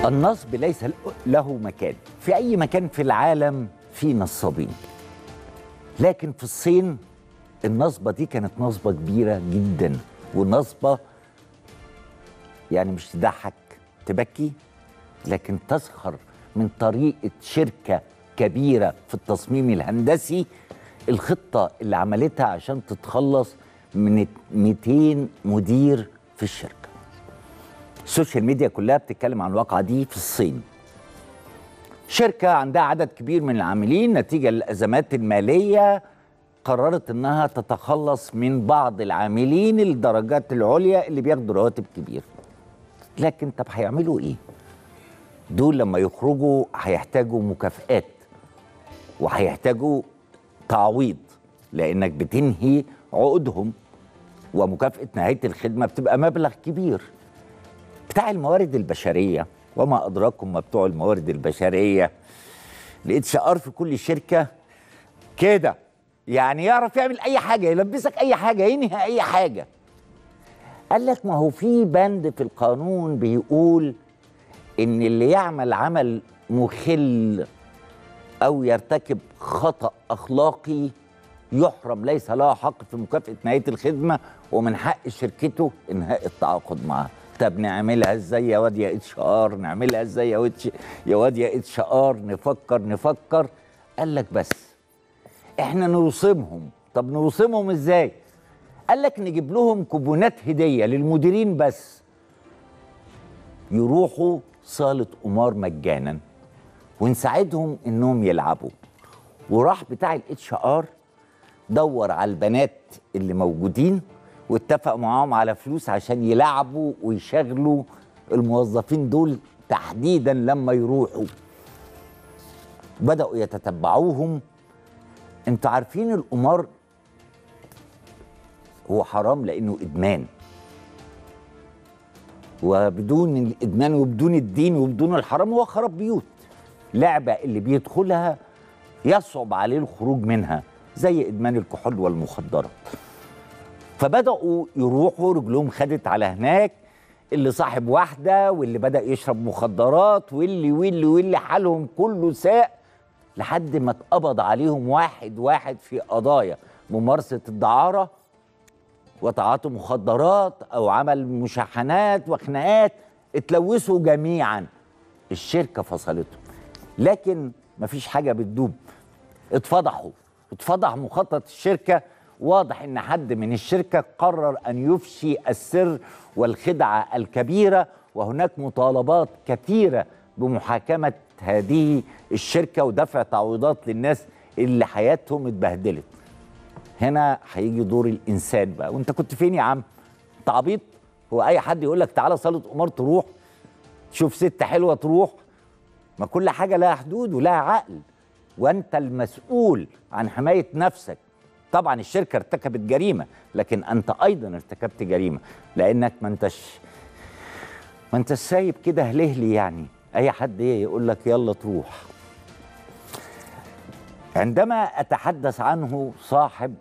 النصب ليس له مكان في أي مكان في العالم في نصابين لكن في الصين النصبة دي كانت نصبة كبيرة جدا ونصبة يعني مش تضحك تبكي لكن تسخر من طريقة شركة كبيرة في التصميم الهندسي الخطة اللي عملتها عشان تتخلص من 200 مدير في الشركة السوشيال ميديا كلها بتتكلم عن الواقعة دي في الصين شركة عندها عدد كبير من العاملين نتيجة للأزمات المالية قررت انها تتخلص من بعض العاملين الدرجات العليا اللي بياخدوا رواتب كبيره لكن طب هيعملوا ايه دول لما يخرجوا هيحتاجوا مكافآت وهيحتاجوا تعويض لانك بتنهي عقودهم ومكافأة نهاية الخدمة بتبقى مبلغ كبير بتاع الموارد البشرية وما أدراكم ما بتوع الموارد البشرية الاتش ار في كل شركة كده يعني يعرف يعمل اي حاجه يلبسك اي حاجه ينهي اي حاجه قال لك ما هو في بند في القانون بيقول ان اللي يعمل عمل مخل او يرتكب خطا اخلاقي يحرم ليس له حق في مكافاه نهايه الخدمه ومن حق شركته انهاء التعاقد معاه طب نعملها ازاي يا واد يا اتش ار نعملها ازاي يا واد يا واد يا اتش ار نفكر نفكر قال لك بس احنا نرسمهم طب نرسمهم ازاي قال لك نجيب لهم كوبونات هديه للمديرين بس يروحوا صاله قمار مجانا ونساعدهم انهم يلعبوا وراح بتاع الاتش ار دور على البنات اللي موجودين واتفق معاهم على فلوس عشان يلعبوا ويشغلوا الموظفين دول تحديدا لما يروحوا بدأوا يتتبعوهم انتوا عارفين القمار هو حرام لانه ادمان وبدون الادمان وبدون الدين وبدون الحرام هو خراب بيوت لعبه اللي بيدخلها يصعب عليه الخروج منها زي ادمان الكحول والمخدرات فبداوا يروحوا رجلهم خدت على هناك اللي صاحب واحده واللي بدا يشرب مخدرات واللي واللي واللي حالهم كله ساء لحد ما اتقبض عليهم واحد واحد في قضايا ممارسة الدعارة وتعاطي مخدرات أو عمل مشاحنات وخناقات اتلوثوا جميعا الشركة فصلتهم لكن مفيش حاجة بتدوب اتفضحوا اتفضح مخطط الشركة واضح ان حد من الشركة قرر ان يفشي السر والخدعة الكبيرة وهناك مطالبات كثيرة بمحاكمة هذه الشركة ودفع تعويضات للناس اللي حياتهم اتبهدلت هنا هيجي دور الإنسان بقى وانت كنت فين يا عم انت عبيط هو أي حد يقول لك تعالى صالة قمار تروح تشوف ست حلوة تروح ما كل حاجة لها حدود ولها عقل وانت المسؤول عن حماية نفسك طبعا الشركة ارتكبت جريمة لكن انت ايضا ارتكبت جريمة لانك ما انتش ما انتش سايب كده هلهلي يعني اي حد ايه يقول لك يلا تروح عندما اتحدث عنه صاحب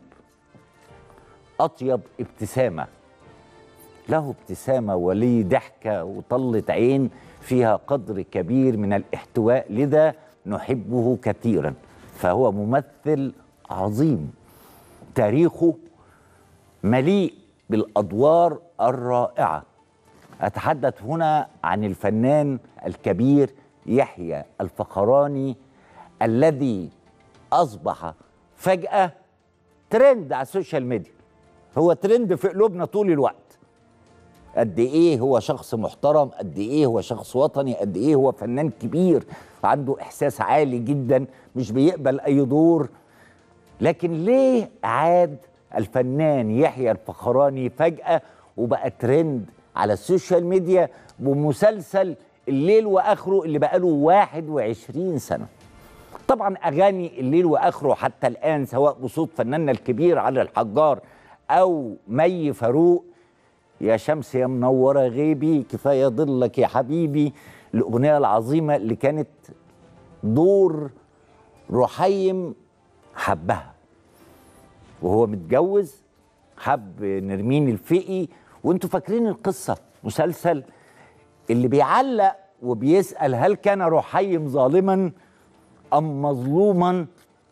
اطيب ابتسامه له ابتسامه ولي ضحكه وطله عين فيها قدر كبير من الاحتواء لذا نحبه كثيرا فهو ممثل عظيم تاريخه مليء بالادوار الرائعه أتحدث هنا عن الفنان الكبير يحيى الفخراني الذي أصبح فجأة ترند على السوشيال ميديا هو ترند في قلوبنا طول الوقت قد إيه هو شخص محترم قد إيه هو شخص وطني قد إيه هو فنان كبير عنده إحساس عالي جدا مش بيقبل أي دور لكن ليه عاد الفنان يحيى الفخراني فجأة وبقى ترند على السوشيال ميديا بمسلسل الليل واخره اللي بقاله 21 سنه. طبعا اغاني الليل واخره حتى الان سواء بصوت فناننا الكبير علي الحجار او مي فاروق يا شمس يا منوره غيبي كفايه ضلك يا حبيبي الاغنيه العظيمه اللي كانت دور رحيم حبها وهو متجوز حب نرمين الفقي وانتوا فاكرين القصه مسلسل اللي بيعلق وبيسال هل كان رحيم ظالما ام مظلوما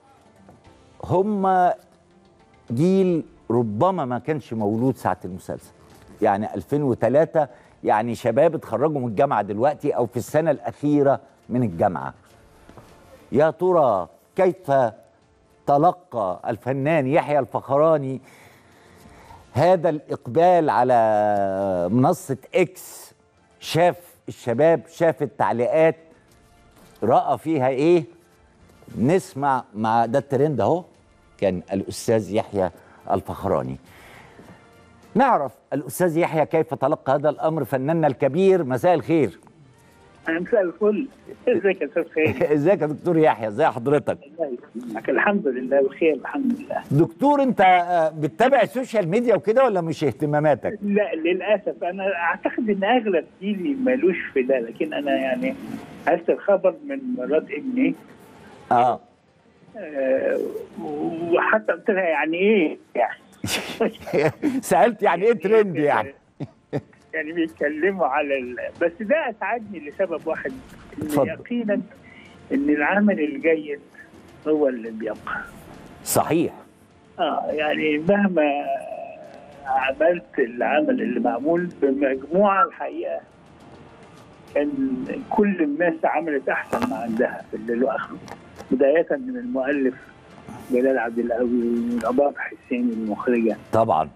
هم جيل ربما ما كانش مولود ساعه المسلسل يعني 2003 يعني شباب اتخرجوا من الجامعه دلوقتي او في السنه الاخيره من الجامعه يا ترى كيف تلقى الفنان يحيى الفخراني هذا الإقبال على منصة إكس شاف الشباب شاف التعليقات رأى فيها إيه نسمع مع ده الترند أهو كان الأستاذ يحيى الفخراني نعرف الأستاذ يحيى كيف تلقى هذا الأمر فناننا الكبير مساء الخير مساء الفل ازيك يا استاذ خير ازيك يا دكتور يحيى ازي حضرتك الله يسلمك الحمد لله بخير الحمد لله دكتور انت آه، بتتابع السوشيال ميديا وكده ولا مش اهتماماتك لا للاسف انا اعتقد ان اغلب جيلي مالوش في ده لكن انا يعني عرفت الخبر من مرات ابني اه آه، وحتى قلت لها يعني ايه يعني سالت يعني ايه ترند يعني يعني بيتكلموا على ال... بس ده اسعدني لسبب واحد ان اتفضل. يقينا ان العمل الجيد هو اللي بيبقى صحيح اه يعني مهما عملت العمل اللي معمول بمجموعه الحقيقه كان كل الناس عملت احسن ما عندها في الليل واخره بدايه من المؤلف جلال عبد القوي رباب حسين المخرجه طبعا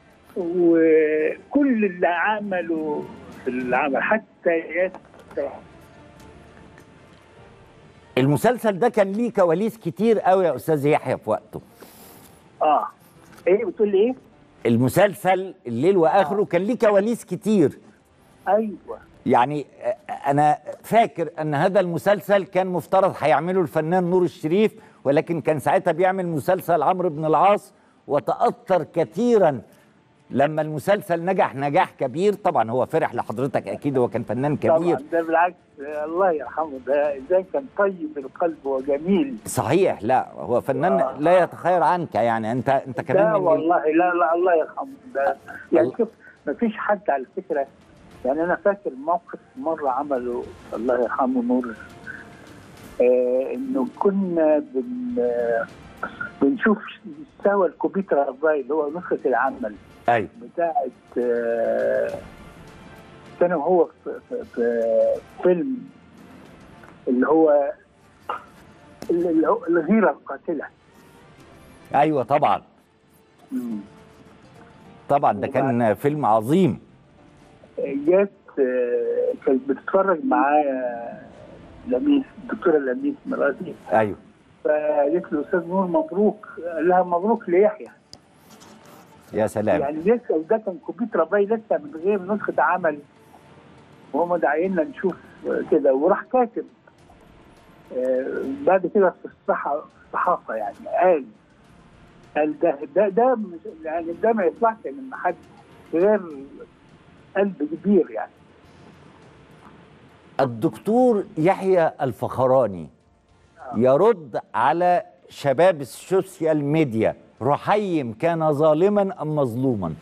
وكل اللي عملوا في العمل حتى ياسر المسلسل ده كان ليه كواليس كتير قوي يا استاذ يحيى في وقته اه ايه بتقول ايه؟ المسلسل الليل واخره كان ليه كواليس كتير ايوه يعني آه، انا فاكر ان هذا المسلسل كان مفترض هيعمله الفنان نور الشريف ولكن كان ساعتها بيعمل مسلسل عمرو بن العاص وتاثر كثيرا لما المسلسل نجح نجاح كبير طبعا هو فرح لحضرتك اكيد هو كان فنان كبير طبعا ده بالعكس آه، الله يرحمه ده ازاي كان طيب القلب وجميل صحيح لا هو فنان آه. لا يتخير عنك يعني انت انت كمان لا من والله لا لا الله يرحمه ده يعني الله. شوف ما فيش حد على فكره يعني انا فاكر موقف مره عمله الله يرحمه نور آه انه كنا بن آه بنشوف سوا الكمبيوتر الرأي اللي هو نسخه العمل ايوه بتاعت آه كان هو في, في, في فيلم اللي هو اللي هو الغيره القاتله ايوه طبعا مم. طبعا ده كان فيلم عظيم جت آه، كانت بتتفرج معايا لميس الدكتوره لميس مراتي ايوه فقالت له استاذ نور مبروك قال لها مبروك ليحيى يا سلام يعني لسه وده كان كمبيوتر باي لسه من غير نسخه عمل وهم داعينا نشوف كده وراح كاتب آه، بعد كده في الصحة الصحافه يعني قال قال ده ده ده مش- يعني ده ما يطلعش من حد غير قلب كبير يعني الدكتور يحيى الفخراني يرد على شباب السوشيال ميديا رحيم كان ظالما ام مظلوما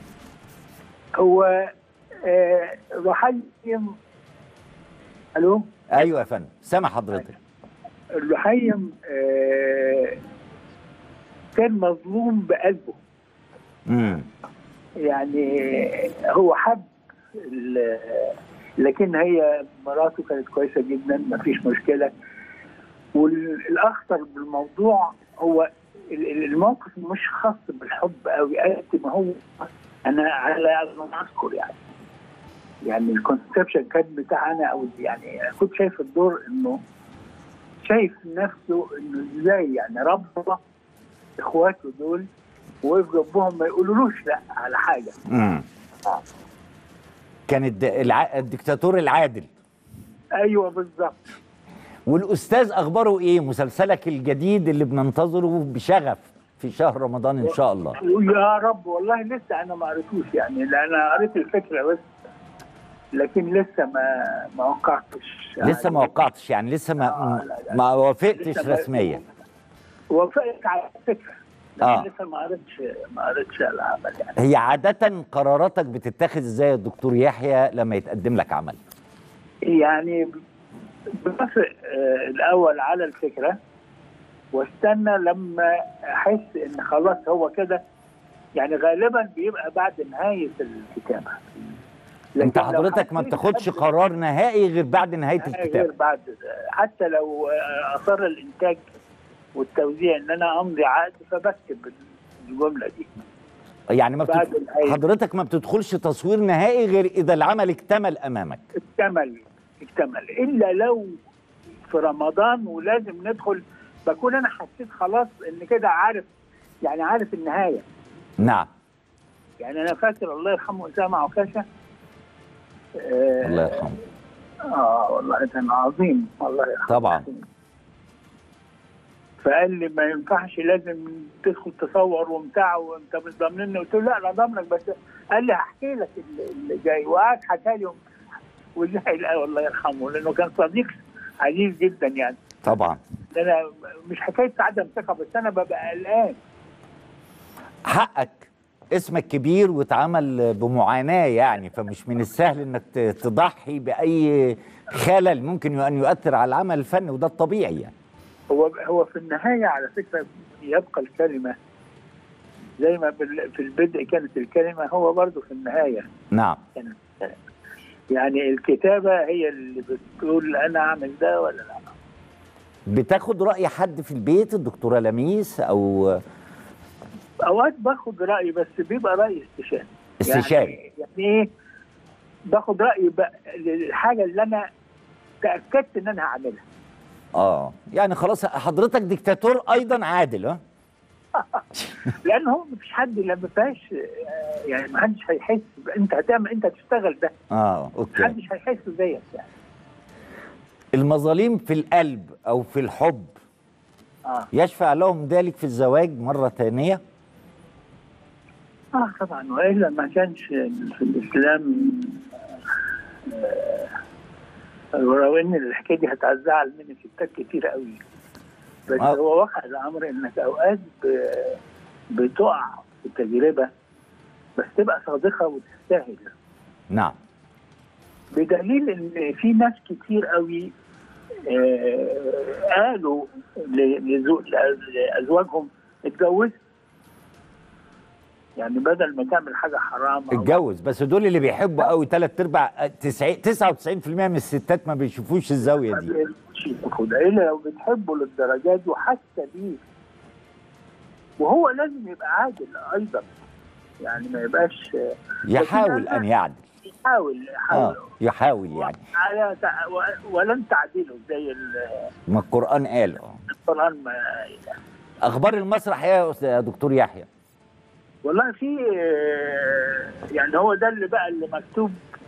هو آه، رحيم الو ايوه يا فندم سامع حضرتك رحيم آه، كان مظلوم بقلبه امم يعني هو حب ال- لكن هي مراته كانت كويسه جدا ما فيش مشكله والاخطر بالموضوع هو ال- ال- الموقف مش خاص بالحب قوي قد ما هو انا على على ما اذكر يعني يعني الكونسبشن كان بتاعنا او يعني كنت شايف الدور انه شايف نفسه انه ازاي يعني ربى اخواته دول وقف جنبهم ما يقولولوش لا على حاجه امم كان الد... الع... الدكتاتور العادل ايوه بالظبط والاستاذ اخباره ايه مسلسلك الجديد اللي بننتظره بشغف في شهر رمضان ان شاء الله يا رب والله لسه انا ما قريتوش يعني لا انا قريت الفكره بس لكن لسه ما ما وقعتش لسه ما وقعتش يعني لسه ما آه، لا، لا. ما وافقتش لسه ما- رسميا وافقت على الفكره لكن آه. لسه ما قريتش ما قريتش العمل يعني هي عادة قراراتك بتتخذ ازاي يا دكتور يحيى لما يتقدم لك عمل؟ يعني بوافق آه، الاول على الفكره واستنى لما احس ان خلاص هو كده يعني غالبا بيبقى بعد نهايه الكتابه انت لكن لو حضرتك ما حسيت بتاخدش حد- قرار نهائي غير بعد نهايه غير الكتاب بعد حتى لو آه، اصر الانتاج والتوزيع ان انا امضي عقد فبكتب الجمله دي يعني ما بعد بتدخل... النهاية. حضرتك ما بتدخلش تصوير نهائي غير اذا العمل اكتمل امامك اكتمل اكتمل الا لو في رمضان ولازم ندخل بكون انا حسيت خلاص ان كده عارف يعني عارف النهايه نعم يعني انا فاكر الله يرحمه اسامه عكاشه آه الله يرحمه اه والله كان عظيم الله يرحمه طبعا. فقال لي ما ينفعش لازم تدخل تصور وبتاع وانت مش ضامنني قلت له لا انا ضامنك بس قال لي هحكي لك اللي- اللي جاي وقعد حكى لي وزعل قوي الله يرحمه لانه كان صديق عزيز جدا يعني طبعا انا مش حكايه عدم ثقه بس انا ببقى قلقان حقك اسمك كبير واتعمل بمعاناة يعني فمش من السهل انك ت- تضحي بأي خلل ممكن أن يؤثر على العمل الفني وده الطبيعي يعني هو هو في النهايه على فكره يبقى الكلمه زي ما بال- في البدء كانت الكلمه هو برضه في النهايه نعم كانت يعني الكتابه هي اللي بتقول انا اعمل ده ولا لا بتاخد رأي حد في البيت الدكتورة لميس أو اوقات باخد راي بس بيبقى راي استشاري استشاري يعني, يعني ايه باخد راي بقى للحاجه اللي انا تاكدت ان انا هعملها اه يعني خلاص حضرتك ديكتاتور أيضا عادل ها لان هو مفيش حد لما فيهاش آه، يعني ما حدش هيحس ب- انت هتعمل انت هتشتغل ده اه اوكي محدش هيحس زيك يعني المظاليم في القلب أو في الحب اه يشفع لهم ذلك في الزواج مرة ثانية اه طبعا والا ما كانش في الاسلام آه، ولو ان الحكايه دي هتزعل مني ستات كتير قوي بس آه. هو واقع الامر انك اوقات ب- بتقع في التجربه بس تبقى صادقه وتستاهل نعم بدليل ان في ناس كتير قوي آه، قالوا ل- لزو- لازواجهم اتجوزوا يعني بدل ما تعمل حاجه حرام أو اتجوز بس دول اللي بيحبوا قوي ثلاث ارباع 90 99% من الستات ما بيشوفوش الزاويه ما دي بيقدرش ياخدها الا لو بتحبه للدرجات دي وحاسه بيه وهو لازم يبقى عادل ايضا يعني ما يبقاش يحاول ان يعدل يحاول يحاول اه يحاول يعني على تع- و- ولن تعدله زي ال- ما القران قال اه القران ما اخبار المسرح ايه يا أستاذ- يا دكتور يحيى والله في آه، يعني هو ده اللي بقى اللي مكتوب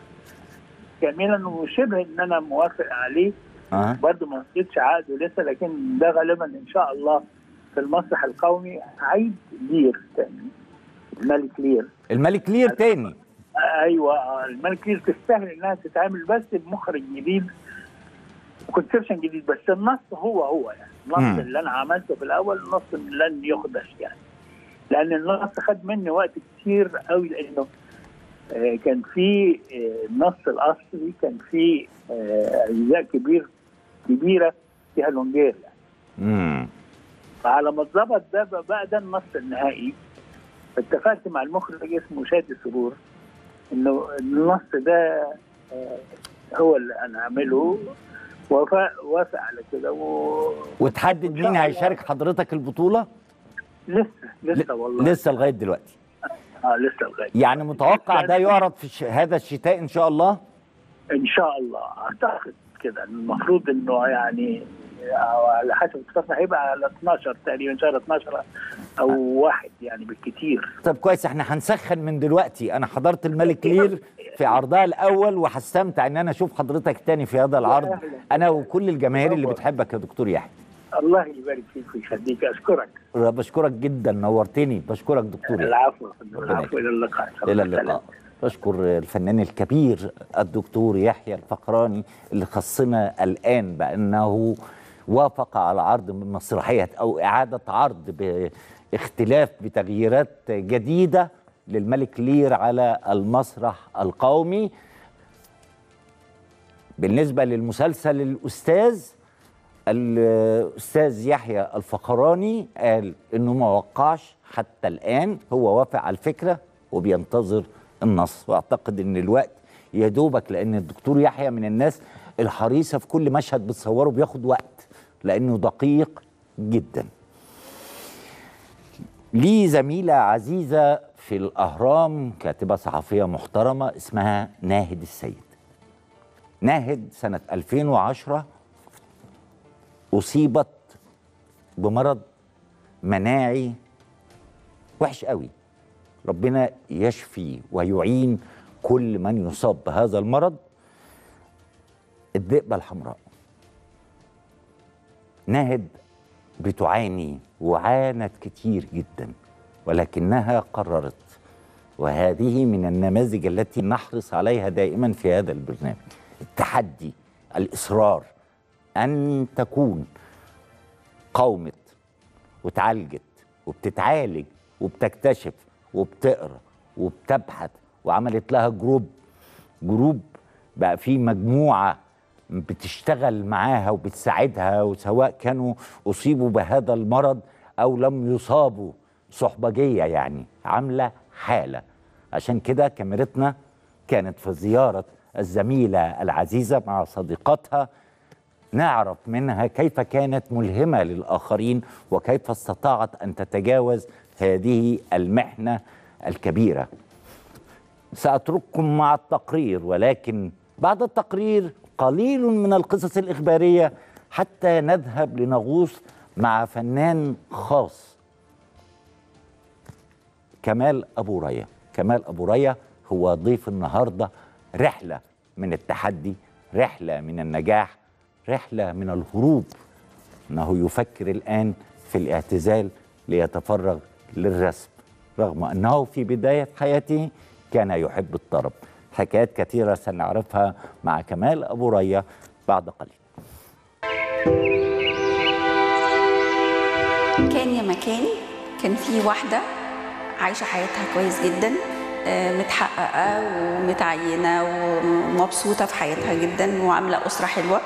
كاملا وشبه ان انا موافق عليه اه برضه ما وصلتش عقده لسه لكن ده غالبا ان شاء الله في المسرح القومي عيد لير تاني الملك لير الملك لير تاني آه، ايوه آه، الملك لير تستاهل انها تتعمل بس بمخرج جديد كونسبشن جديد بس النص هو هو يعني النص مم. اللي انا عملته في الاول النص لن يخدش يعني لان النص خد مني وقت كتير قوي لانه آه، كان في آه، النص الاصلي كان في آه، اجزاء كبير كبيره فيها لونجير يعني امم فعلى ما اتظبط ده بقى- بقى ده النص النهائي اتفقت مع المخرج اسمه شادي سرور انه النص ده آه، هو اللي انا اعمله وافق وافق على كده و... وتحدد إن شاء مين الله. هيشارك حضرتك البطوله لسه لسه والله لسه لغايه دلوقتي اه لسه لغايه يعني متوقع ده يعرض في الش... هذا الشتاء ان شاء الله ان شاء الله اعتقد كده المفروض انه يعني أو على حسب اتفاقنا هيبقى على 12 تقريبا شهر 12 او واحد يعني بالكتير طب كويس احنا هنسخن من دلوقتي انا حضرت الملك لير في عرضها الاول وهستمتع ان انا اشوف حضرتك تاني في هذا العرض انا وكل الجماهير اللي بتحبك يا دكتور يحيى الله يبارك فيك ويخليك اشكرك بشكرك جدا نورتني بشكرك دكتور يحيى العفو العفو الى اللقاء الى اللقاء بشكر الفنان الكبير الدكتور يحيى الفقراني اللي خصنا الان بانه وافق على عرض من مسرحيه او اعاده عرض باختلاف بتغييرات جديده للملك لير على المسرح القومي بالنسبة للمسلسل الأستاذ الأستاذ يحيى الفخراني قال إنه ما وقعش حتى الآن هو وافق على الفكرة وبينتظر النص وأعتقد إن الوقت يا دوبك لأن الدكتور يحيى من الناس الحريصة في كل مشهد بتصوره بياخد وقت لأنه دقيق جدا لي زميلة عزيزة في الأهرام كاتبة صحفية محترمة اسمها ناهد السيد ناهد سنة 2010 أصيبت بمرض مناعي وحش قوي ربنا يشفي ويعين كل من يصاب بهذا المرض الذئبة الحمراء ناهد بتعاني وعانت كتير جدا ولكنها قررت وهذه من النماذج التي نحرص عليها دائما في هذا البرنامج التحدي الإصرار أن تكون قاومت وتعالجت وبتتعالج وبتكتشف وبتقرا وبتبحث وعملت لها جروب جروب بقى في مجموعه بتشتغل معاها وبتساعدها وسواء كانوا اصيبوا بهذا المرض او لم يصابوا صحبجيه يعني عامله حاله عشان كده كاميرتنا كانت في زياره الزميله العزيزه مع صديقتها نعرف منها كيف كانت ملهمه للاخرين وكيف استطاعت ان تتجاوز هذه المحنه الكبيره. ساترككم مع التقرير ولكن بعد التقرير قليل من القصص الاخباريه حتى نذهب لنغوص مع فنان خاص كمال ابو ريا. كمال ابو ريا هو ضيف النهارده رحله من التحدي، رحله من النجاح، رحله من الهروب انه يفكر الان في الاعتزال ليتفرغ للرسم رغم انه في بدايه حياته كان يحب الطرب حكايات كثيره سنعرفها مع كمال ابو ريا بعد قليل كان يا مكان كان في واحده عايشه حياتها كويس جدا آه، متحققه ومتعينه ومبسوطه في حياتها جدا وعامله اسره حلوه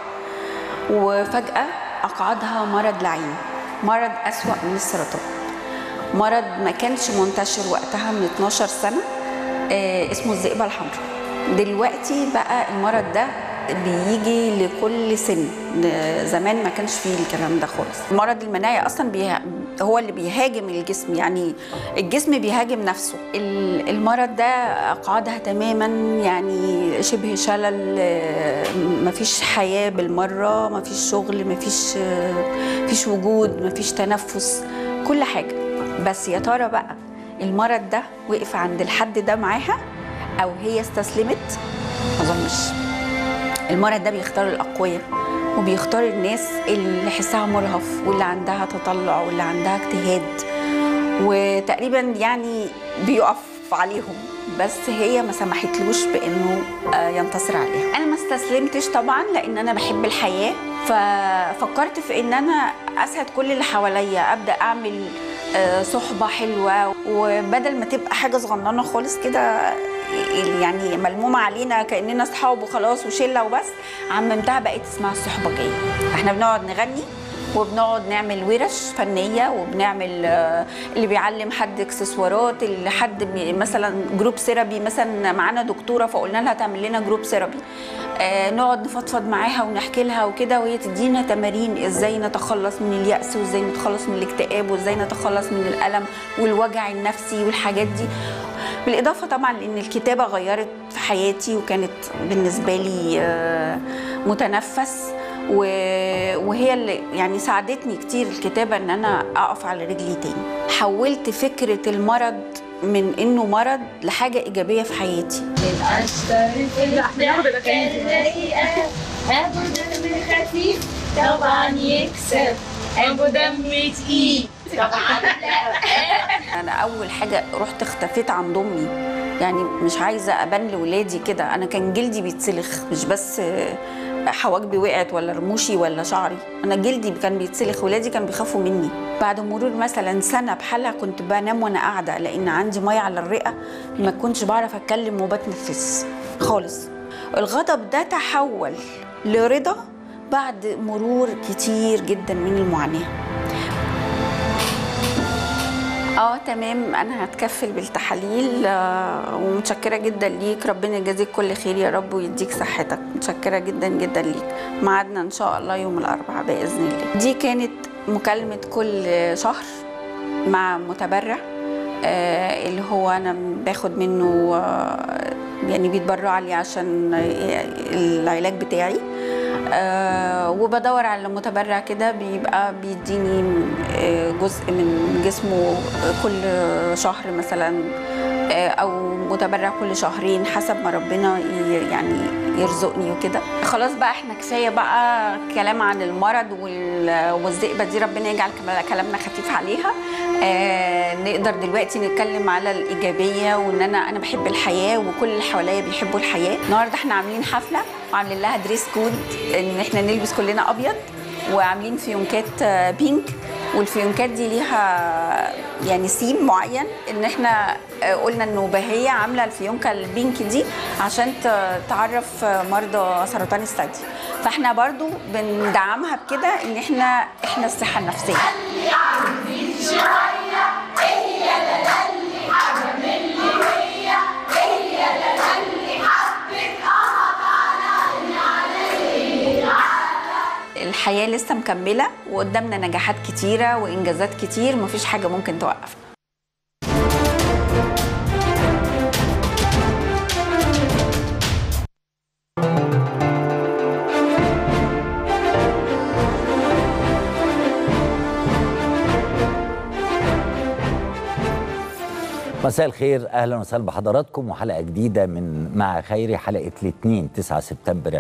وفجاه اقعدها مرض لعين مرض اسوا من السرطان مرض ما كانش منتشر وقتها من 12 سنه آه، اسمه الذئبه الحمراء دلوقتي بقى المرض ده بيجي لكل سن زمان ما كانش فيه الكلام ده خالص المرض المناعي اصلا بيه... هو اللي بيهاجم الجسم يعني الجسم بيهاجم نفسه ال- المرض ده اقعدها تماما يعني شبه شلل آه، مفيش حياه بالمره مفيش شغل مفيش آه، مفيش وجود مفيش تنفس كل حاجه بس يا ترى بقى المرض ده وقف عند الحد ده معاها او هي استسلمت ما اظنش المرض ده بيختار الأقوياء وبيختار الناس اللي حسها مرهف واللي عندها تطلع واللي عندها اجتهاد وتقريبا يعني بيقف عليهم بس هي ما سمحتلوش بانه آه، ينتصر عليها انا ما استسلمتش طبعا لان انا بحب الحياه ففكرت في ان انا اسعد كل اللي حواليا ابدا اعمل آه، صحبه حلوه وبدل ما تبقى حاجه صغننه خالص كده يعني ملمومه علينا كاننا اصحاب وخلاص وشله وبس عممتها بقت اسمها الصحبجيه احنا بنقعد نغني وبنقعد نعمل ورش فنيه وبنعمل آه، اللي بيعلم حد اكسسوارات اللي حد بي- مثلا جروب سيرابي مثلا معانا دكتوره فقلنا لها تعمل لنا جروب سيرابي آه، نقعد نفضفض معاها ونحكي لها وكده وهي تدينا تمارين ازاي نتخلص من اليأس وازاي نتخلص من الاكتئاب وازاي نتخلص من الألم والوجع النفسي والحاجات دي بالإضافة طبعا لأن الكتابة غيرت في حياتي وكانت بالنسبة لي آه، متنفس و- وهي اللي يعني ساعدتني كتير الكتابة ان انا اقف على رجلي تاني حولت فكرة المرض من انه مرض لحاجة ايجابية في حياتي الرقيقة أبو دم خفيف طبعا يكسب أبو دم تقيل طبعا لا انا اول حاجة رحت اختفيت عند امي يعني مش عايزة ابان لولادي كده انا كان جلدي بيتسلخ مش بس آه، حواجبي وقعت ولا رموشي ولا شعري انا جلدي كان بيتسلخ ولادي كانوا بيخافوا مني بعد مرور مثلا سنه بحالها كنت بنام وانا قاعده لان عندي ميه على الرئه ما كنتش بعرف اتكلم وبتنفس خالص الغضب ده تحول لرضا بعد مرور كتير جدا من المعاناه اه تمام انا هتكفل بالتحاليل آه، ومتشكره جدا ليك ربنا يجازيك كل خير يا رب ويديك صحتك متشكره جدا جدا ليك ميعادنا ان شاء الله يوم الاربعاء باذن الله دي كانت مكالمه كل شهر مع متبرع آه، اللي هو انا باخد منه آه، يعني بيتبرع لي عشان العلاج بتاعي آه، وبدور على متبرع كده بيبقى بيديني آه، جزء من جسمه كل شهر مثلا آه، او متبرع كل شهرين حسب ما ربنا ي- يعني يرزقني وكده خلاص بقى احنا كفايه بقى كلام عن المرض وال- والذئبه دي ربنا يجعل كم- كلامنا خفيف عليها آه نقدر دلوقتي نتكلم على الايجابيه وان انا انا بحب الحياه وكل اللي حواليا بيحبوا الحياه النهارده احنا عاملين حفله وعاملين لها دريس كود ان احنا نلبس كلنا ابيض وعاملين فيونكات آه، بينك والفيونكات دي ليها يعني سيم معين ان احنا آه، قلنا انه بهيه عامله الفيونكه البينك دي عشان ت- تعرف آه، مرضى سرطان الثدي فاحنا برضو بندعمها بكده ان احنا احنا الصحه النفسيه الحياه لسه مكمله وقدامنا نجاحات كتيره وانجازات كتير مفيش حاجه ممكن توقفنا مساء الخير اهلا وسهلا بحضراتكم وحلقه جديده من مع خيري حلقه الاثنين 9 سبتمبر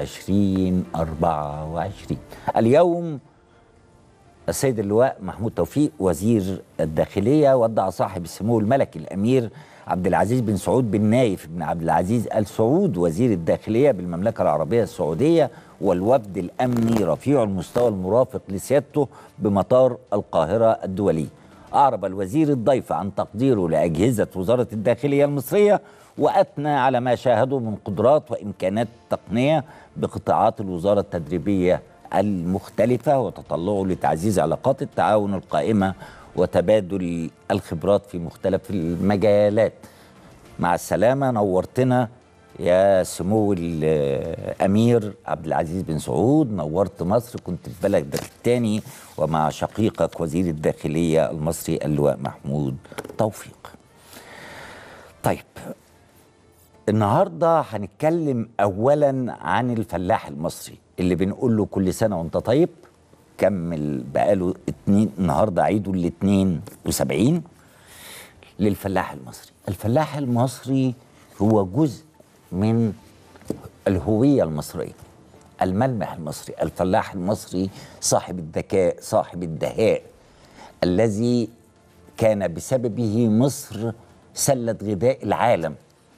2024 اليوم السيد اللواء محمود توفيق وزير الداخليه ودع صاحب السمو الملكي الامير عبد العزيز بن سعود بن نايف بن عبد العزيز ال سعود وزير الداخليه بالمملكه العربيه السعوديه والوفد الامني رفيع المستوى المرافق لسيادته بمطار القاهره الدولي. اعرب الوزير الضيف عن تقديره لاجهزه وزاره الداخليه المصريه واثنى على ما شاهده من قدرات وامكانات تقنيه بقطاعات الوزاره التدريبيه المختلفه وتطلعه لتعزيز علاقات التعاون القائمه وتبادل الخبرات في مختلف المجالات. مع السلامه نورتنا يا سمو الامير عبد العزيز بن سعود نورت مصر كنت في بلدك الثاني ومع شقيقك وزير الداخليه المصري اللواء محمود توفيق. طيب النهارده هنتكلم اولا عن الفلاح المصري اللي بنقول له كل سنه وانت طيب كمل بقاله اتنين النهارده عيده ال 72 للفلاح المصري الفلاح المصري هو جزء من الهوية المصرية الملمح المصري الفلاح المصري صاحب الذكاء صاحب الدهاء الذي كان بسببه مصر سلة غذاء العالم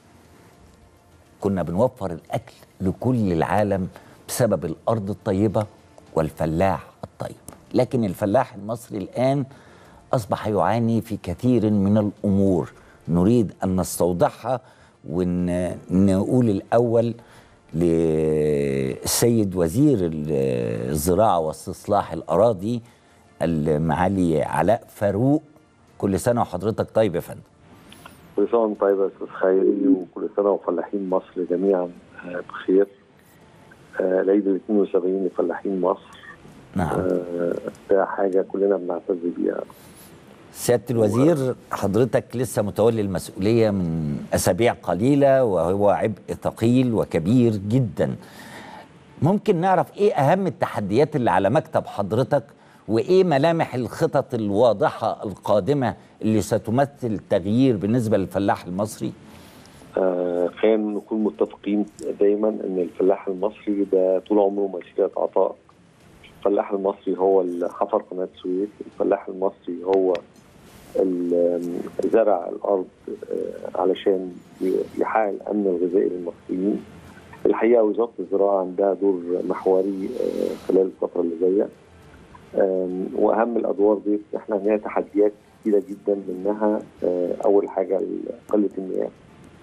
كنا بنوفر الأكل لكل العالم بسبب الأرض الطيبة والفلاح الطيب لكن الفلاح المصري الآن أصبح يعاني في كثير من الأمور نريد أن نستوضحها ونقول الأول للسيد وزير الزراعة واستصلاح الأراضي المعالي علاء فاروق كل سنة وحضرتك طيب يا فندم كل سنة وانت طيب يا استاذ خيري وكل سنة وفلاحين مصر جميعا آه، بخير آه، العيد ال 72 لفلاحين مصر نعم آه، ده حاجة كلنا بنعتز بيها سيادة الوزير حضرتك لسه متولي المسؤولية من أسابيع قليلة وهو عبء ثقيل وكبير جدا ممكن نعرف إيه أهم التحديات اللي على مكتب حضرتك وإيه ملامح الخطط الواضحة القادمة اللي ستمثل تغيير بالنسبة للفلاح المصري آه، خلينا نكون متفقين دايما ان الفلاح المصري ده طول عمره مسيرة عطاء الفلاح المصري هو اللي حفر قناة السويس الفلاح المصري هو اللي زرع الارض آه، علشان يحقق الامن الغذائي للمصريين الحقيقه وزاره الزراعه عندها دور محوري آه، خلال الفتره اللي جايه آم، واهم الادوار دي احنا عندنا تحديات كتيره جدا منها آه، اول حاجه قله المياه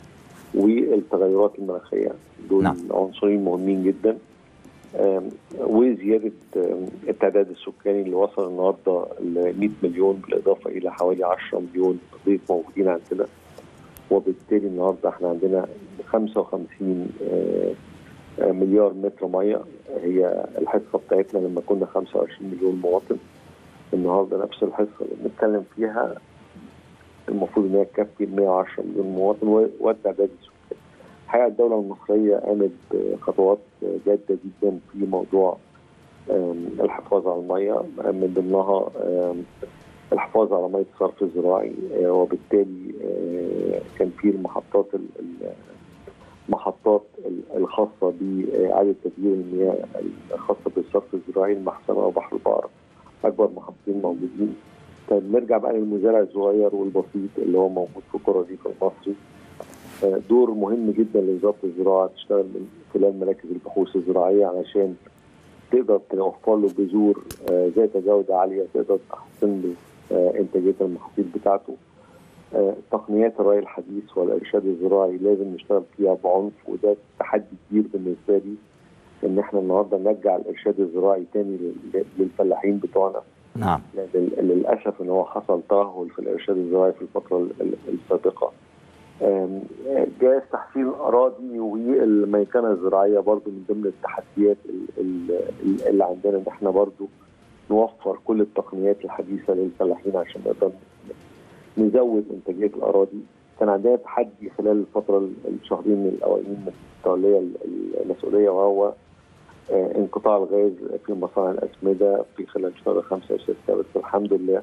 والتغيرات المناخيه دول نعم. عنصرين مهمين جدا آم، وزياده آم، التعداد السكاني اللي وصل النهارده ل 100 مليون بالاضافه الى حوالي 10 مليون ضيف موجودين عندنا وبالتالي النهارده احنا عندنا 55 آه، آه، مليار متر ميه هي الحصه بتاعتنا لما كنا 25 مليون مواطن النهارده نفس الحصه اللي بنتكلم فيها المفروض ان هي تكفي 110 مليون مواطن و- والتعداد السكاني. الحقيقه الدوله المصريه قامت بخطوات جاده جدا في موضوع آم، الحفاظ على الميه من ضمنها آم، الحفاظ على ميه الصرف الزراعي آه، وبالتالي آه، كان في المحطات ال- ال- المحطات ال- الخاصه باعاده تدوير المياه الخاصه بالصرف الزراعي المحسنه وبحر البقره اكبر محطتين موجودين طيب نرجع بقى للمزارع الصغير والبسيط اللي هو موجود في قرى الريف المصري آه، دور مهم جدا لوزاره الزراعه تشتغل من خلال مراكز البحوث الزراعيه علشان تقدر توفر له بذور آه، ذات جوده عاليه تقدر تحسن له آه، انتاجيه المحاصيل بتاعته آه، تقنيات الري الحديث والارشاد الزراعي لازم نشتغل فيها بعنف وده تحدي كبير بالنسبه لي ان احنا النهارده نرجع الارشاد الزراعي تاني لل- للفلاحين بتوعنا نعم لل- للاسف ان هو حصل ترهل في الارشاد الزراعي في الفتره ال- ال- السابقه آم، جهاز تحصيل الاراضي والميكنه الزراعيه برضو من ضمن التحديات ال- ال- ال- اللي عندنا ان احنا برضو نوفر كل التقنيات الحديثه للفلاحين عشان نقدر نزود انتاجيه الاراضي كان عندنا تحدي خلال الفتره ال- الشهرين الاوائلين من تولي ال- المسؤوليه وهو آه، انقطاع الغاز في مصانع الاسمده في خلال شهر خمسه وسته بس الحمد لله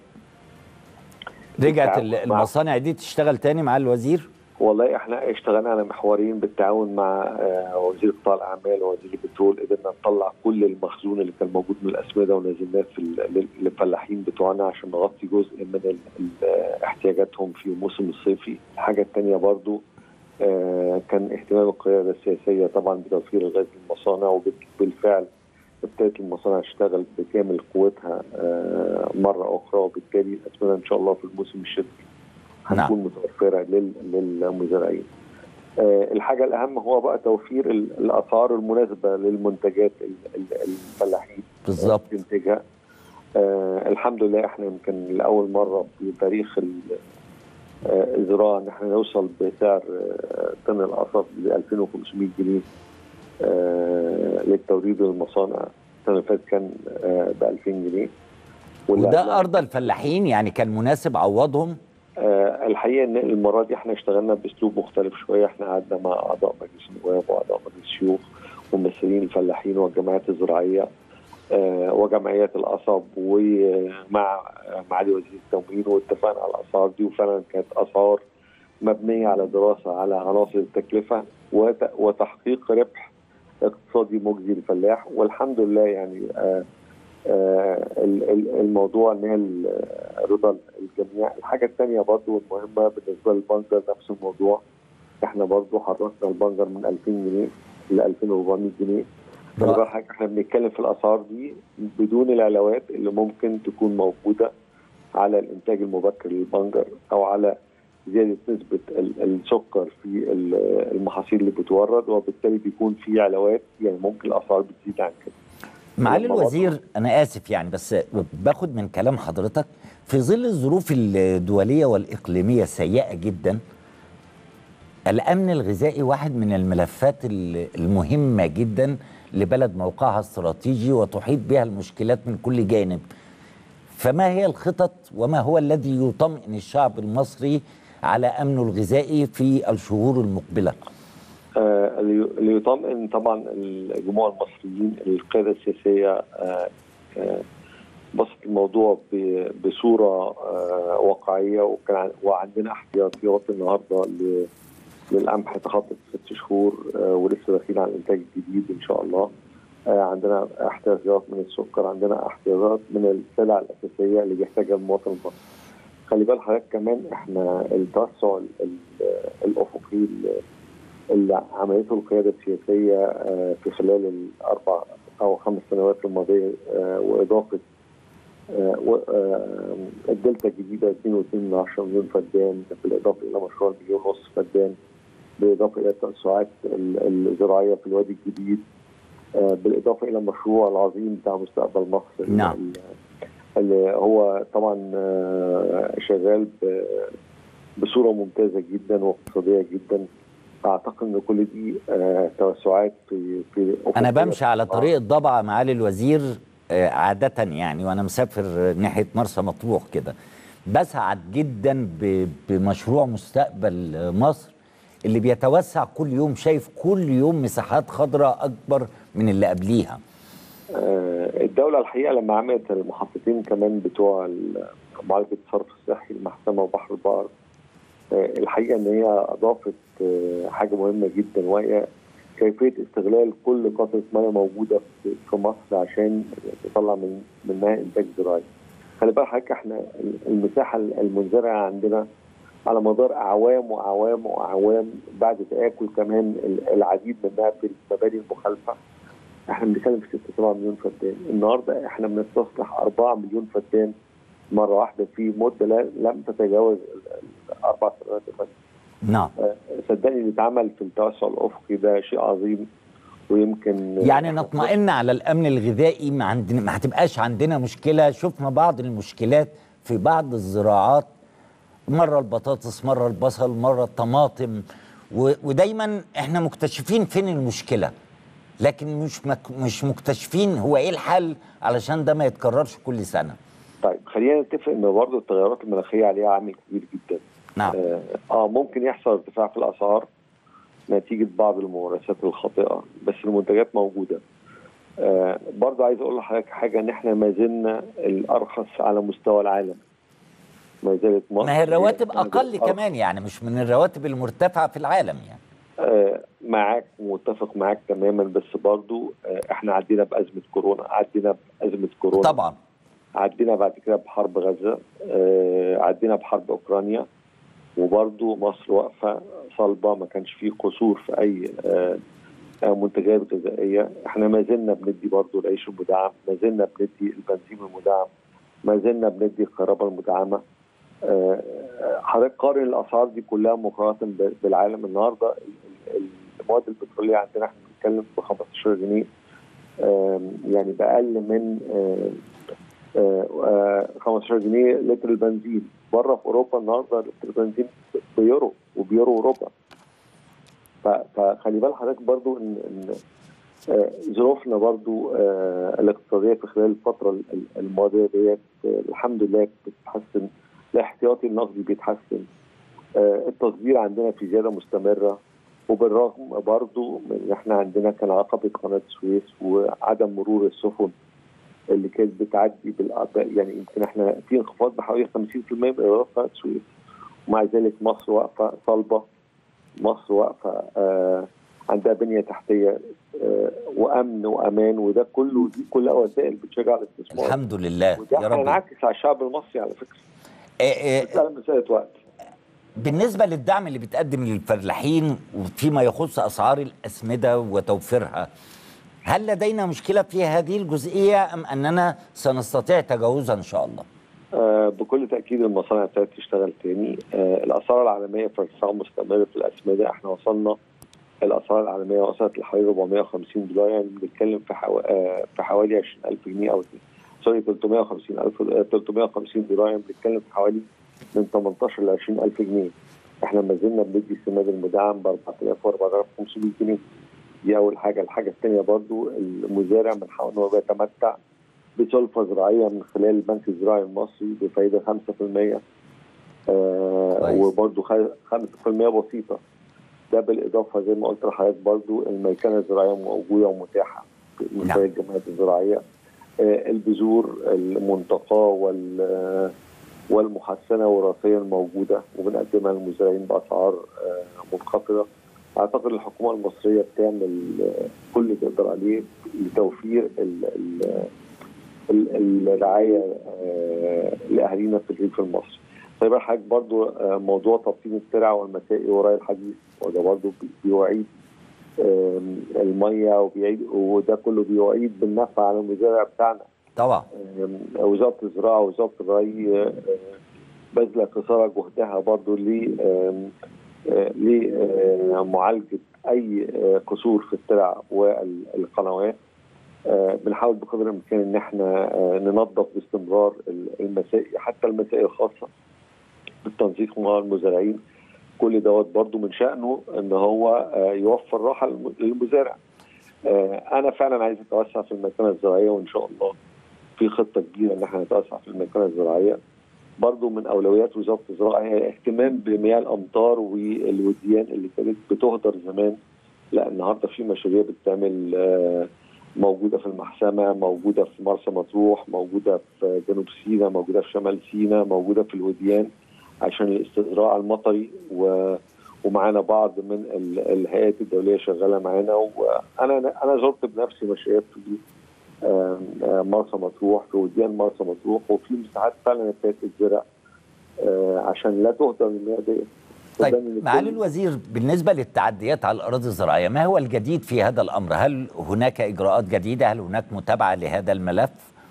رجعت ال- بالتعاون مع- المصانع دي تشتغل تاني مع الوزير والله احنا اشتغلنا على محورين بالتعاون مع آه، وزير قطاع الاعمال ووزير البترول قدرنا نطلع كل المخزون اللي كان موجود من الاسمده ونزلناه في ال- لل- للفلاحين بتوعنا عشان نغطي جزء من ال- ال- آه، احتياجاتهم في الموسم الصيفي الحاجه الثانيه برضو آه، كان اهتمام القياده السياسيه طبعا بتوفير الغاز للمصانع وبالفعل ابتدت المصانع تشتغل بكامل قوتها آه، مره اخرى وبالتالي الاسمده ان شاء الله في الموسم الشتوي نعم. هتكون متوفره لل- للمزارعين. آه، الحاجه الاهم هو بقى توفير ال- الاسعار المناسبه للمنتجات ال- ال- الفلاحين بالظبط تنتجها. آه الحمد لله احنا يمكن لاول مره في تاريخ ال- آه، الزراعه ان احنا نوصل بسعر آه، طن القصب ل 2500 جنيه آه، للتوريد للمصانع السنه اللي فاتت كان ب 2000 جنيه واللي قبلها- وده ارضى الفلاحين يعني كان مناسب عوضهم آه، الحقيقه ان المره دي احنا اشتغلنا باسلوب مختلف شويه احنا قعدنا مع اعضاء مجلس النواب واعضاء مجلس الشيوخ وممثلين الفلاحين والجمعيات الزراعيه آه، وجمعيات القصب ومع آه، معالي وزير التموين واتفقنا على الاسعار دي وفعلا كانت اسعار مبنيه على دراسه على عناصر التكلفه وت- وتحقيق ربح اقتصادي مجزي للفلاح والحمد لله يعني آه آه، ال- ال- الموضوع نال آه، رضا الجميع الحاجة الثانية برضو المهمة بالنسبة للبنجر نفس الموضوع احنا برضو حركنا البنجر من 2000 جنيه ل 2400 جنيه خلي رائع. بالك حاجة احنا بنتكلم في الأسعار دي بدون العلاوات اللي ممكن تكون موجودة على الإنتاج المبكر للبنجر أو على زيادة نسبة ال- السكر في ال- المحاصيل اللي بتورد وبالتالي بيكون في علاوات يعني ممكن الأسعار بتزيد عن كده معالي لما الوزير انا اسف يعني بس باخد من كلام حضرتك في ظل الظروف الدوليه والاقليميه السيئه جدا الامن الغذائي واحد من الملفات ال- المهمه جدا لبلد موقعها استراتيجي وتحيط بها المشكلات من كل جانب فما هي الخطط وما هو الذي يطمئن الشعب المصري على امنه الغذائي في الشهور المقبله آه، اللي اللي يطمئن طبعا الجموع المصريين القياده السياسيه آه، آه، بسط الموضوع ب- بصوره آه، واقعيه وكان عن- وعندنا احتياطيات النهارده ل- للقمح تخطط ست شهور آه، ولسه داخلين على الانتاج الجديد ان شاء الله آه، عندنا احتياطيات من السكر عندنا احتياطيات من السلع الاساسيه اللي بيحتاجها المواطن المصري خلي بال حضرتك كمان احنا التوسع ال- ال- الافقي ال- اللي عملته القياده السياسيه آه، في خلال الاربع او خمس سنوات الماضيه آه، واضافه آه، و- آه، الدلتا الجديده 2.2 مليون فدان بالاضافه الى مشروع المليون ونص فدان بالاضافه الى التوسعات ال- الزراعيه في الوادي الجديد آه، بالاضافه الى المشروع العظيم بتاع مستقبل مصر نعم. ال- اللي هو طبعا آه، شغال ب- بصوره ممتازه جدا واقتصاديه جدا اعتقد ان كل دي آه، توسعات في في انا أفقية بمشي على القطاع. طريق ضبع معالي الوزير آه، عادة يعني وانا مسافر ناحية مرسى مطروح كده بسعد جدا ب- بمشروع مستقبل آه، مصر اللي بيتوسع كل يوم شايف كل يوم مساحات خضراء اكبر من اللي قبليها آه، الدولة الحقيقة لما عملت المحطتين كمان بتوع ال- معالجة الصرف الصحي المحسمة وبحر البقر آه، الحقيقة إن هي أضافت آه، حاجة مهمة جدا وهي كيفية استغلال كل قطرة مياه موجودة في في مصر عشان تطلع من منها إنتاج زراعي. خلي بالك حضرتك إحنا المساحة المنزرعة عندنا على مدار أعوام وأعوام وأعوام بعد تآكل كمان العديد منها في المباني المخالفة احنا بنتكلم في 6 7 مليون فدان النهارده احنا بنستصلح 4 مليون فدان مره واحده في مده لا- لم تتجاوز ال- الاربع سنوات بس نعم صدقني اللي اتعمل في التوسع الافقي ده شيء عظيم ويمكن يعني نطمئن على الامن الغذائي ما عندنا ما هتبقاش عندنا مشكله شفنا بعض المشكلات في بعض الزراعات مره البطاطس مره البصل مره الطماطم و... ودايما احنا مكتشفين فين المشكله لكن مش مك... مش مكتشفين هو ايه الحل علشان ده ما يتكررش كل سنه طيب خلينا نتفق ان برضه التغيرات المناخيه عليها عامل كبير جدا نعم اه, آه ممكن يحصل ارتفاع في الاسعار نتيجه بعض الممارسات الخاطئه بس المنتجات موجوده آه برضه عايز اقول لحضرتك حاجه ان احنا ما زلنا الارخص على مستوى العالم ما زالت مصر ما هي الرواتب هي اقل الأرخص. كمان يعني مش من الرواتب المرتفعه في العالم يعني آه، معاك متفق معاك تماما بس برضو آه، احنا عدينا بأزمة كورونا عدينا بأزمة كورونا طبعا عدينا بعد كده بحرب غزة آه، عدينا بحرب أوكرانيا وبرضو مصر واقفة صلبة ما كانش فيه قصور في أي آه، آه، منتجات غذائية احنا ما زلنا بندي برضو العيش المدعم ما زلنا بندي البنزين المدعم ما زلنا بندي الكهرباء المدعمة آه، آه، حضرتك قارن الاسعار دي كلها مقارنه ب- بالعالم النهارده ال- ال- المواد البتروليه عندنا احنا بنتكلم ب 15 جنيه آم، يعني باقل من آه، آه، آه، 15 جنيه لتر البنزين بره في اوروبا النهارده لتر البنزين بيورو وبيورو اوروبا ف- فخلي بال حضرتك برضو ان ان آه، ظروفنا برضو آه، الاقتصاديه في خلال الفتره ال- ال- الماضيه ديت آه، الحمد لله بتتحسن الاحتياطي النقدي بيتحسن آه، التصدير عندنا في زياده مستمره وبالرغم برضو من ان احنا عندنا كان عقبه قناه السويس وعدم مرور السفن اللي كانت بتعدي بالاعضاء يعني يمكن احنا في انخفاض بحوالي 50% من ايرادات قناه السويس ومع ذلك مصر واقفه صلبه مصر واقفه آه عندها بنيه تحتيه آه وامن وامان وده كله دي كلها وسائل بتشجع الاستثمار الحمد لله وده يا رب هينعكس على الشعب المصري على فكره آه، آه، مساله مساله وقت بالنسبة للدعم اللي بيتقدم للفلاحين وفيما يخص أسعار الأسمدة وتوفيرها هل لدينا مشكلة في هذه الجزئية أم أننا سنستطيع تجاوزها إن شاء الله؟ آه، بكل تاكيد المصانع ابتدت تشتغل تاني آه، الاسعار العالميه في ارتفاع مستمر في الاسمده احنا وصلنا الاسعار العالميه وصلت لحوالي 450 دولار يعني بنتكلم في حو... آه، في حوالي 20000 جنيه او سوري 350 الف آه، 350 دولار يعني بنتكلم في حوالي من 18 ل 20000 جنيه احنا ما زلنا بندي السماد المدعم ب 4000 و 4500 جنيه دي اول حاجه الحاجه الثانيه برضو المزارع من حقه ان هو بيتمتع بسلفة زراعية من خلال البنك الزراعي المصري بفايدة 5% آه كويس. وبرضه خ- 5% بسيطة ده بالإضافة زي ما قلت لحضرتك برضه الميكنة الزراعية موجودة ومتاحة من نعم. خلال الجمعيات الزراعية آه البذور المنتقاة وال آه، والمحسنة وراثيا موجودة وبنقدمها للمزارعين بأسعار آه منخفضة أعتقد الحكومة المصرية بتعمل آه، كل اللي تقدر عليه لتوفير ال ال ال- الرعايه آه، لاهالينا في الريف المصري. طيب حضرتك برضو آه، موضوع تبطين الترع والمسائي وراي الحديث وده برضو بي- بيعيد آم، الميه وبيعيد وده كله بيعيد بالنفع على المزارع بتاعنا. طبعا آم، وزاره الزراعه ووزاره الري آه، باذله قصارى جهدها برضو ل آم، آه، لمعالجه اي آه، قصور في الترع والقنوات آه، بنحاول بقدر الامكان ان احنا آه، ننظف باستمرار ال- المسائي حتى المسائي الخاصه بالتنسيق مع المزارعين كل دوت برضو من شأنه ان هو آه، يوفر راحة للم- للمزارع آه، انا فعلا عايز اتوسع في المكانة الزراعية وان شاء الله في خطة كبيرة ان احنا نتوسع في المكانة الزراعية برضو من اولويات وزارة الزراعة هي اهتمام بمياه الامطار والوديان اللي كانت بتهدر زمان لا النهارده في مشاريع بتتعمل آه، موجودة في المحسمة موجودة في مرسى مطروح موجودة في جنوب سيناء موجودة في شمال سيناء موجودة في الوديان عشان الاستزراع المطري و... ومعانا بعض من ال- الهيئات الدوليه شغاله معانا وانا انا زرت بنفسي مشاريع في آم، آم، مرسى مطروح في وديان مرسى مطروح وفي مساحات فعلا ابتدت تتزرع آه، عشان لا تهدر المياه دي طيب قدام إن معالي كل- الوزير بالنسبة للتعديات على الأراضي الزراعية ما هو الجديد في هذا الأمر هل هناك إجراءات جديدة هل هناك متابعة لهذا الملف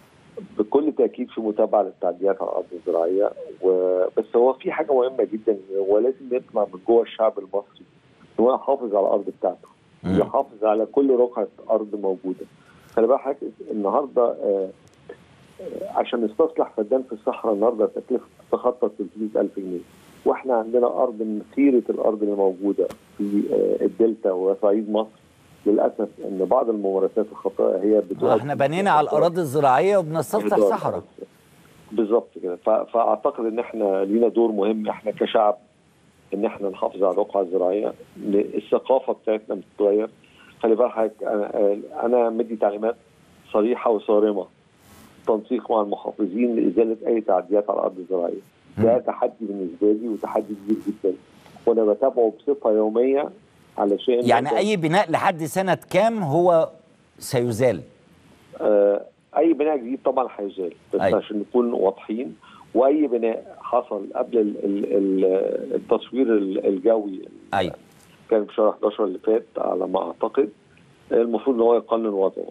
بكل تاكيد في متابعه للتعديات على الارض الزراعيه وبس هو في حاجه مهمه جدا هو لازم يطلع من جوه الشعب المصري ان هو يحافظ على الارض بتاعته مم. يحافظ على كل رقعه ارض موجوده خلي بالك حضرتك النهارده آه، آه، عشان نستصلح فدان في الصحراء النهارده تكلفه تتخطى 300000 جنيه واحنا عندنا ارض من خيره الارض اللي موجوده في آه، الدلتا وصعيد مصر للاسف ان بعض الممارسات الخاطئه هي بتؤدي احنا بنينا على الأراضي الزراعية وبنستصلح إهدار. صحراء بالظبط كده ف- فاعتقد ان احنا لينا دور مهم احنا كشعب ان احنا نحافظ على الرقعه الزراعيه ن- الثقافه بتاعتنا بتتغير خلي بالك حضرتك انا انا مدي تعليمات صريحه وصارمه تنسيق مع المحافظين لازاله اي تعديات على الارض الزراعيه ده تحدي بالنسبه لي وتحدي كبير جدا وانا بتابعه بصفه يوميه علشان يعني نقدر- أي بناء لحد سنة كام هو سيزال آه، اي بناء جديد طبعا هيزال بس أيوة. عشان نكون واضحين واي بناء حصل قبل ال- ال- ال- التصوير ال- الجوي أيوة كان في شهر 11 اللي فات على ما اعتقد المفروض ان هو يقنن وضعه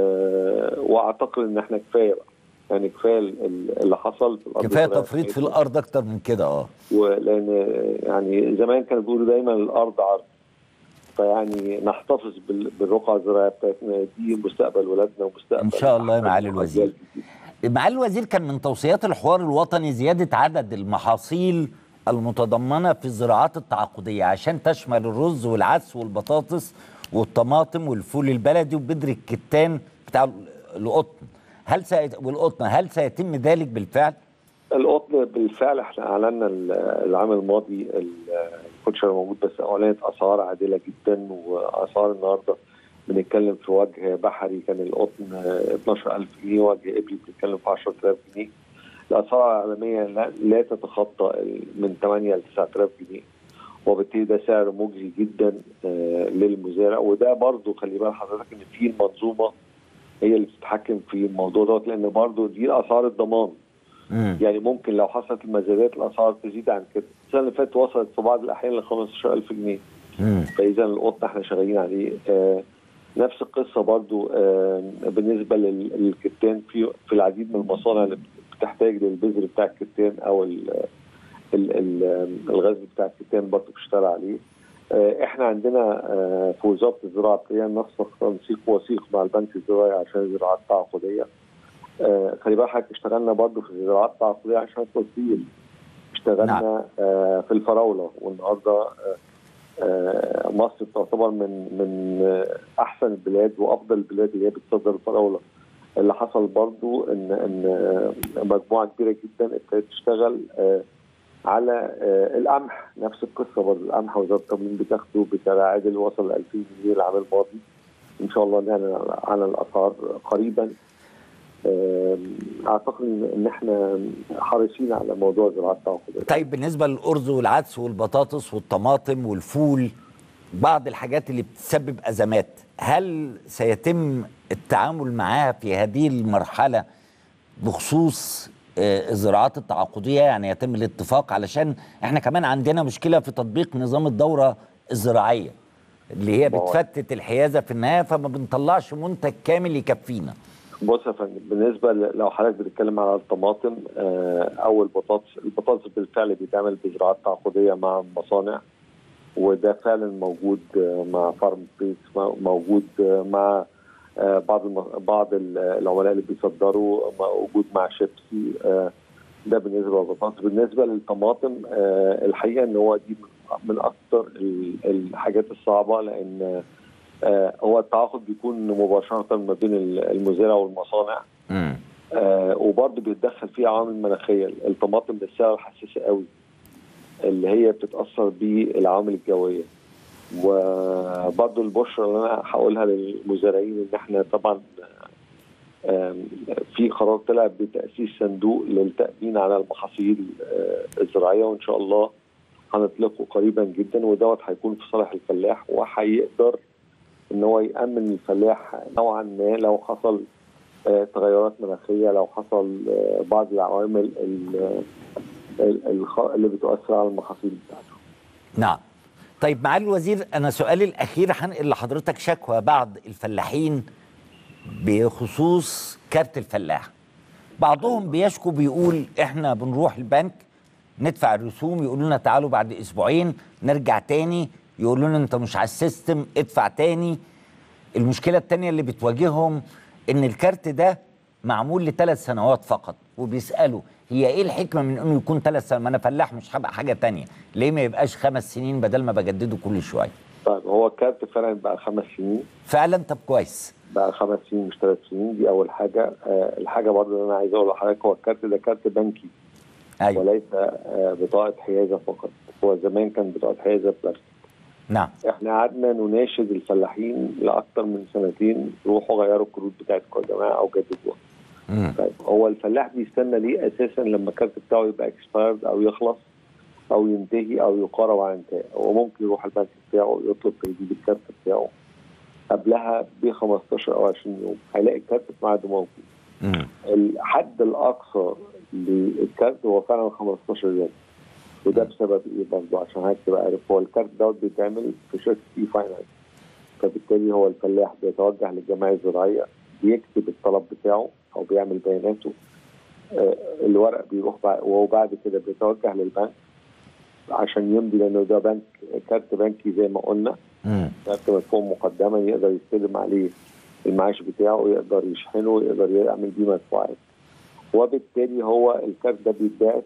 آه، واعتقد ان احنا كفايه بقى يعني كفايه ال- ال- اللي حصل في الارض كفاية الزراعية تفريط في بتاعتنا. الأرض أكتر من كده أه ولان يعني زمان كانوا بيقولوا دايما الارض عرض فيعني نحتفظ بال- بالرقعه الزراعيه بتاعتنا دي مستقبل ولادنا ومستقبل إن شاء الله يا أحفادنا معالي الوزير. وأجيال جديدة. معالي الوزير كان من توصيات الحوار الوطني زيادة عدد المحاصيل المتضمنة في الزراعات التعاقدية عشان تشمل الرز والعدس والبطاطس والطماطم والفول البلدي وبذر الكتان بتاع القطن هل سيت... والقطن هل سيتم ذلك بالفعل؟ القطن بالفعل احنا اعلنا ال- العام الماضي ال- الكوتشر موجود بس اعلنت اسعار عادله جدا واسعار النهارده بنتكلم في وجه بحري كان القطن آه، 12000 جنيه وجه ابلي بنتكلم في 10000 جنيه الاسعار العالميه لا, لا تتخطى ال- من 8 ل 9000 جنيه وبالتالي ده سعر مجزي جدا آه، للمزارع وده برضه خلي بال حضرتك ان في المنظومه هي اللي بتتحكم في الموضوع دوت لان برضه دي اسعار الضمان مم. يعني ممكن لو حصلت المزادات الاسعار تزيد عن كده السنه اللي فاتت وصلت في بعض الاحيان ل 15000 جنيه مم. فاذا القطن احنا شغالين عليه آه نفس القصه برضو آه بالنسبه لل- للكتان في في العديد من المصانع اللي بتحتاج للبذر بتاع الكتان او ال ال ال الغاز بتاع الكتان برضو بتشتغل عليه آه احنا عندنا آه في وزاره الزراعه ابتدينا ننسق تنسيق وثيق مع البنك الزراعي عشان الزراعات التعاقديه آه خلي بالك حضرتك اشتغلنا برضو في الزراعات التعاقديه عشان التصدير اشتغلنا نعم. نعم. آه في الفراوله والنهارده آه آه مصر تعتبر من من آه احسن البلاد وافضل البلاد اللي هي بتصدر الفراوله اللي حصل برضو ان ان آه مجموعه كبيره جدا ابتدت تشتغل آه على آه القمح نفس القصه برضو القمح وزاره التموين بتاخده بسعر عادل وصل ل 2000 جنيه العام الماضي ان شاء الله نعلن على الاسعار قريبا آم، اعتقد ان إن احنا حريصين على موضوع الزراعه التعاقديه طيب بالنسبة للأرز والعدس والبطاطس والطماطم والفول بعض الحاجات اللي بتسبب أزمات هل سيتم التعامل معاها في هذه المرحلة بخصوص آه، الزراعات التعاقدية يعني يتم الاتفاق علشان احنا كمان عندنا مشكلة في تطبيق نظام الدورة الزراعية اللي هي ما هو- بتفتت الحيازة في النهاية فما بنطلعش منتج كامل يكفينا بص يا فندم بالنسبه ل- لو حضرتك بتتكلم على الطماطم آه، او البطاطس البطاطس بالفعل بيتعمل بزراعات تعاقديه مع المصانع وده فعلا موجود آه، مع فارم بيس موجود آه، مع آه، بعض الم- بعض ال- العملاء اللي بيصدروا موجود مع شيبسي آه، ده بالنسبه للبطاطس بالنسبه للطماطم آه، الحقيقه ان هو دي من اكثر ال- الحاجات الصعبه لان آه، هو التعاقد بيكون مباشره ما بين ال- المزارع والمصانع مم. آه وبرضه بيتدخل فيه عوامل مناخيه الطماطم بالسعر حساسه قوي اللي هي بتتاثر بالعوامل الجويه وبرضه البشرة اللي انا هقولها للمزارعين ان احنا طبعا آم، في قرار طلع بتاسيس صندوق للتامين على المحاصيل آه، الزراعيه وان شاء الله هنطلقه قريبا جدا ودوت هيكون في صالح الفلاح وهيقدر ان هو يامن الفلاح نوعا ما لو حصل آه، تغيرات مناخيه لو حصل آه، بعض العوامل ال- ال- الخ- اللي بتؤثر على المحاصيل بتاعته. نعم طيب معالي الوزير انا سؤالي الاخير هنقل لحضرتك شكوى بعض الفلاحين بخصوص كارت الفلاح بعضهم بيشكو بيقول احنا بنروح البنك ندفع الرسوم يقولوا لنا تعالوا بعد اسبوعين نرجع تاني يقولوا لنا انت مش على السيستم ادفع تاني المشكله التانيه اللي بتواجههم ان الكارت ده معمول لثلاث سنوات فقط وبيسالوا هي ايه الحكمه من انه يكون ثلاث سنوات ما انا فلاح مش هبقى حاجه تانية ليه ما يبقاش خمس سنين بدل ما بجدده كل شويه طيب هو الكارت فعلا بقى خمس سنين فعلا طب كويس بقى خمس سنين مش ثلاث سنين دي اول حاجه آه الحاجه برضه اللي انا عايز اقول لحضرتك هو الكارت ده كارت بنكي ايوه وليس آه بطاقه حيازه فقط هو زمان كان بطاقه حيازه بلاستيك نعم احنا قعدنا نناشد الفلاحين لاكثر من سنتين روحوا غيروا الكروت بتاعتكم يا جماعه او جددوها مم. طيب هو الفلاح بيستنى ليه اساسا لما الكارت بتاعه يبقى اكسبايرد او يخلص او ينتهي او يقارب على انتهاء هو ممكن يروح البنك بتاعه يطلب تجديد الكارت بتاعه قبلها ب 15 او 20 يوم هيلاقي الكارت في ميعاده موجود مم. الحد الاقصى للكارت هو فعلا 15 يوم وده بسبب ايه برضه عشان حضرتك تبقى عارف هو الكارت دوت بيتعمل في شركه اي فاينانس فبالتالي هو الفلاح بيتوجه للجمعيه الزراعيه بيكتب الطلب بتاعه او بيعمل بياناته آه، الورق بيروح بع- وهو بعد كده بيتوجه للبنك عشان يمضي لانه ده بنك كارت بنكي زي ما قلنا مم. كارت مدفوع مقدما يقدر يستلم عليه المعاش بتاعه يقدر يشحنه يقدر يعمل بيه مدفوعات وبالتالي هو الكارت ده بيتباعت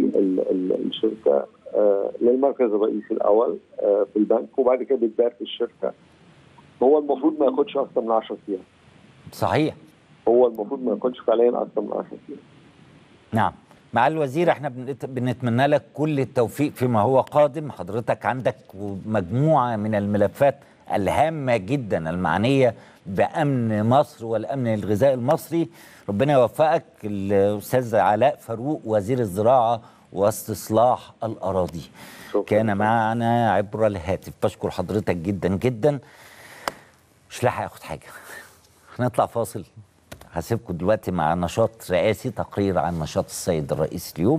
للشركه آه للمركز الرئيسي الاول آه في البنك وبعد كده بيتباعت للشركه هو المفروض ما ياخدش اكتر من 10 ايام صحيح هو المفروض ما ياخدش فعليا اكتر من 10 ايام نعم مع الوزير احنا بنت- بنتمنى لك كل التوفيق فيما هو قادم حضرتك عندك مجموعة من الملفات الهامة جدا المعنية بأمن مصر والأمن الغذائي المصري ربنا يوفقك الأستاذ علاء فاروق وزير الزراعة واستصلاح الأراضي شكراً. كان معنا عبر الهاتف بشكر حضرتك جدا جدا مش لاحق اخد حاجة هنطلع فاصل هسيبكم دلوقتي مع نشاط رئاسي تقرير عن نشاط السيد الرئيس اليوم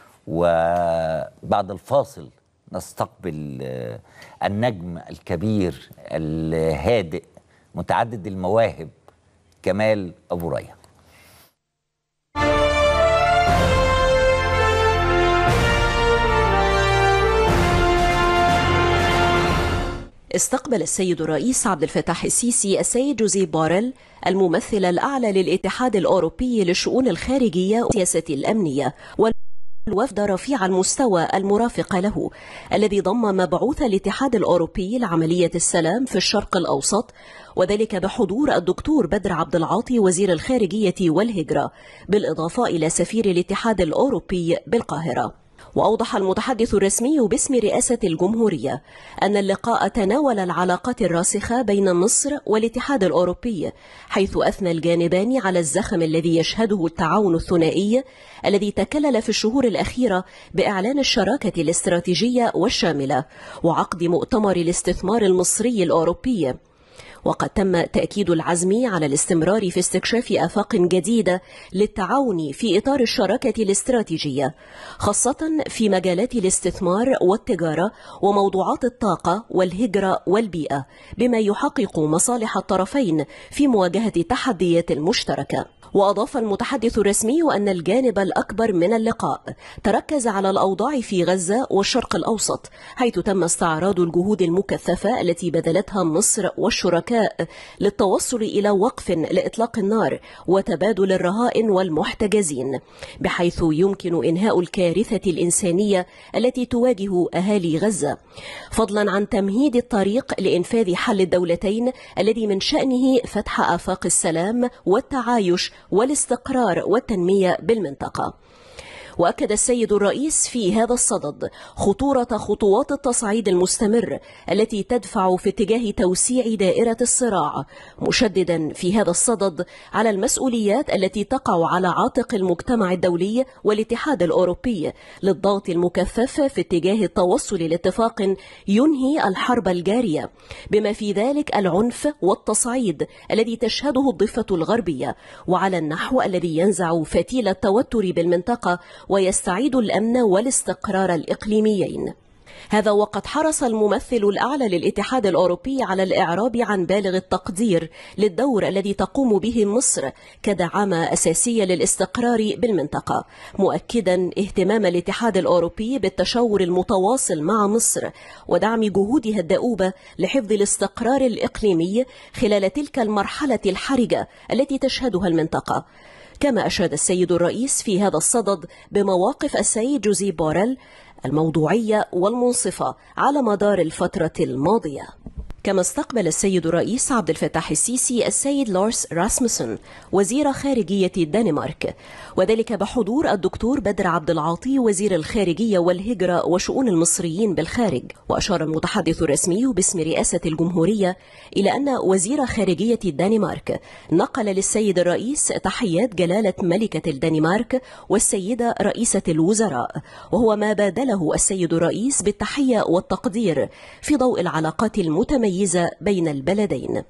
وبعد الفاصل نستقبل آه، النجم الكبير الهادئ متعدد المواهب كمال ابو ريا استقبل السيد الرئيس عبد الفتاح السيسي السيد جوزيف باريل الممثل الأعلى للاتحاد الأوروبي للشؤون الخارجية والسياسة الأمنية والوفد رفيع المستوى المرافق له الذي ضم مبعوث الاتحاد الأوروبي لعملية السلام في الشرق الأوسط وذلك بحضور الدكتور بدر عبد العاطي وزير الخارجية والهجرة بالإضافة إلى سفير الاتحاد الأوروبي بالقاهرة وأوضح المتحدث الرسمي باسم رئاسة الجمهورية أن اللقاء تناول العلاقات الراسخة بين مصر والاتحاد الأوروبي حيث أثنى الجانبان على الزخم الذي يشهده التعاون الثنائي الذي تكلل في الشهور الأخيرة بإعلان الشراكة الاستراتيجية والشاملة وعقد مؤتمر الاستثمار المصري الأوروبي وقد تم تأكيد العزم على الاستمرار في استكشاف آفاق جديدة للتعاون في إطار الشراكة الاستراتيجية خاصة في مجالات الاستثمار والتجارة وموضوعات الطاقة والهجرة والبيئة بما يحقق مصالح الطرفين في مواجهة التحديات المشتركة وأضاف المتحدث الرسمي أن الجانب الأكبر من اللقاء تركز على الأوضاع في غزة والشرق الأوسط حيث تم استعراض الجهود المكثفة التي بذلتها مصر والشركاء للتوصل إلى وقف لإطلاق النار وتبادل الرهائن والمحتجزين بحيث يمكن إنهاء الكارثة الإنسانية التي تواجه أهالي غزة فضلا عن تمهيد الطريق لإنفاذ حل الدولتين الذي من شأنه فتح آفاق السلام والتعايش والاستقرار والتنمية بالمنطقة وأكد السيد الرئيس في هذا الصدد خطورة خطوات التصعيد المستمر التي تدفع في اتجاه توسيع دائرة الصراع مشددا في هذا الصدد على المسؤوليات التي تقع على عاتق المجتمع الدولي والاتحاد الأوروبي للضغط المكثف في اتجاه التوصل لاتفاق ينهي الحرب الجارية بما في ذلك العنف والتصعيد الذي تشهده الضفة الغربية وعلى النحو الذي ينزع فتيل التوتر بالمنطقة ويستعيد الامن والاستقرار الاقليميين هذا وقد حرص الممثل الأعلى للاتحاد الأوروبي على الإعراب عن بالغ التقدير للدور الذي تقوم به مصر كدعامة أساسية للاستقرار بالمنطقة مؤكدا اهتمام الاتحاد الأوروبي بالتشاور المتواصل مع مصر ودعم جهودها الدؤوبة لحفظ الاستقرار الإقليمي خلال تلك المرحلة الحرجة التي تشهدها المنطقة كما أشاد السيد الرئيس في هذا الصدد بمواقف السيد جوزي بوريل الموضوعية والمنصفة على مدار الفترة الماضية كما استقبل السيد الرئيس عبد الفتاح السيسي السيد لورس راسمسون وزير خارجية الدنمارك وذلك بحضور الدكتور بدر عبد العاطي وزير الخارجية والهجرة وشؤون المصريين بالخارج وأشار المتحدث الرسمي باسم رئاسة الجمهورية إلى أن وزير خارجية الدنمارك نقل للسيد الرئيس تحيات جلالة ملكة الدنمارك والسيدة رئيسة الوزراء وهو ما بادله السيد الرئيس بالتحية والتقدير في ضوء العلاقات المتميزة متميزة بين البلدين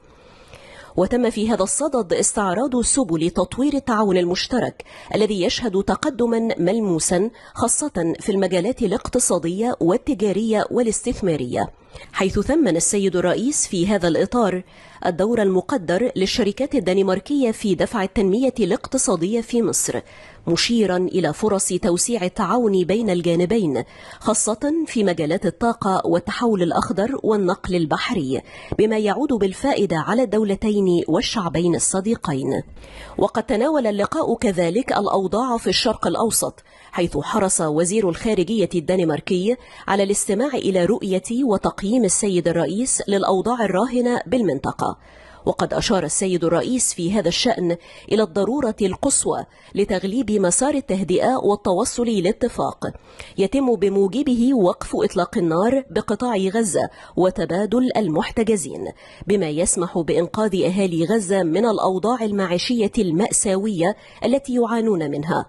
وتم في هذا الصدد استعراض سبل تطوير التعاون المشترك الذي يشهد تقدما ملموسا خاصة في المجالات الاقتصادية والتجارية والاستثمارية حيث ثمن السيد الرئيس في هذا الإطار الدور المقدر للشركات الدنماركية في دفع التنمية الاقتصادية في مصر مشيرا إلى فرص توسيع التعاون بين الجانبين خاصة في مجالات الطاقة والتحول الأخضر والنقل البحري بما يعود بالفائدة على الدولتين والشعبين الصديقين وقد تناول اللقاء كذلك الأوضاع في الشرق الأوسط حيث حرص وزير الخارجية الدنماركي على الاستماع إلى رؤية وتقييم السيد الرئيس للأوضاع الراهنة بالمنطقة وقد أشار السيد الرئيس في هذا الشأن إلى الضرورة القصوى لتغليب مسار التهدئة والتوصل لاتفاق يتم بموجبه وقف إطلاق النار بقطاع غزة وتبادل المحتجزين بما يسمح بإنقاذ أهالي غزة من الأوضاع المعيشية المأساوية التي يعانون منها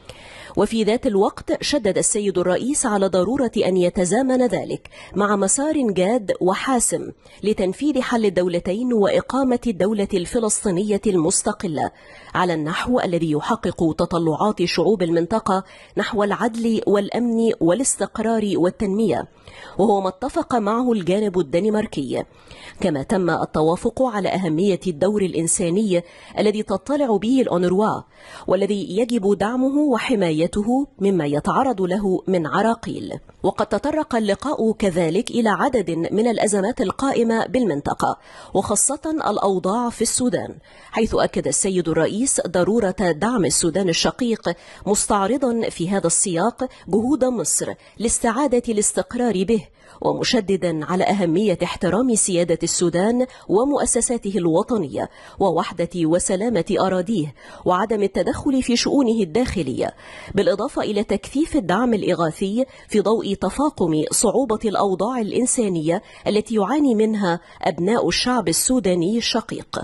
وفي ذات الوقت شدد السيد الرئيس على ضرورة أن يتزامن ذلك مع مسار جاد وحاسم لتنفيذ حل الدولتين وإقامة الدولة الفلسطينية المستقلة على النحو الذي يحقق تطلعات شعوب المنطقة نحو العدل والأمن والاستقرار والتنمية وهو ما اتفق معه الجانب الدنماركي كما تم التوافق على أهمية الدور الإنساني الذي تطلع به الأونروا والذي يجب دعمه وحمايته مما يتعرض له من عراقيل وقد تطرق اللقاء كذلك إلى عدد من الأزمات القائمة بالمنطقة وخاصة الأوضاع في السودان حيث أكد السيد الرئيس ضرورة دعم السودان الشقيق مستعرضا في هذا السياق جهود مصر لاستعادة الاستقرار به ومشددا على أهمية احترام سيادة السودان ومؤسساته الوطنية ووحدة وسلامة أراضيه وعدم التدخل في شؤونه الداخلية بالإضافة إلى تكثيف الدعم الإغاثي في ضوء تفاقم صعوبة الأوضاع الإنسانية التي يعاني منها أبناء الشعب السوداني الشقيق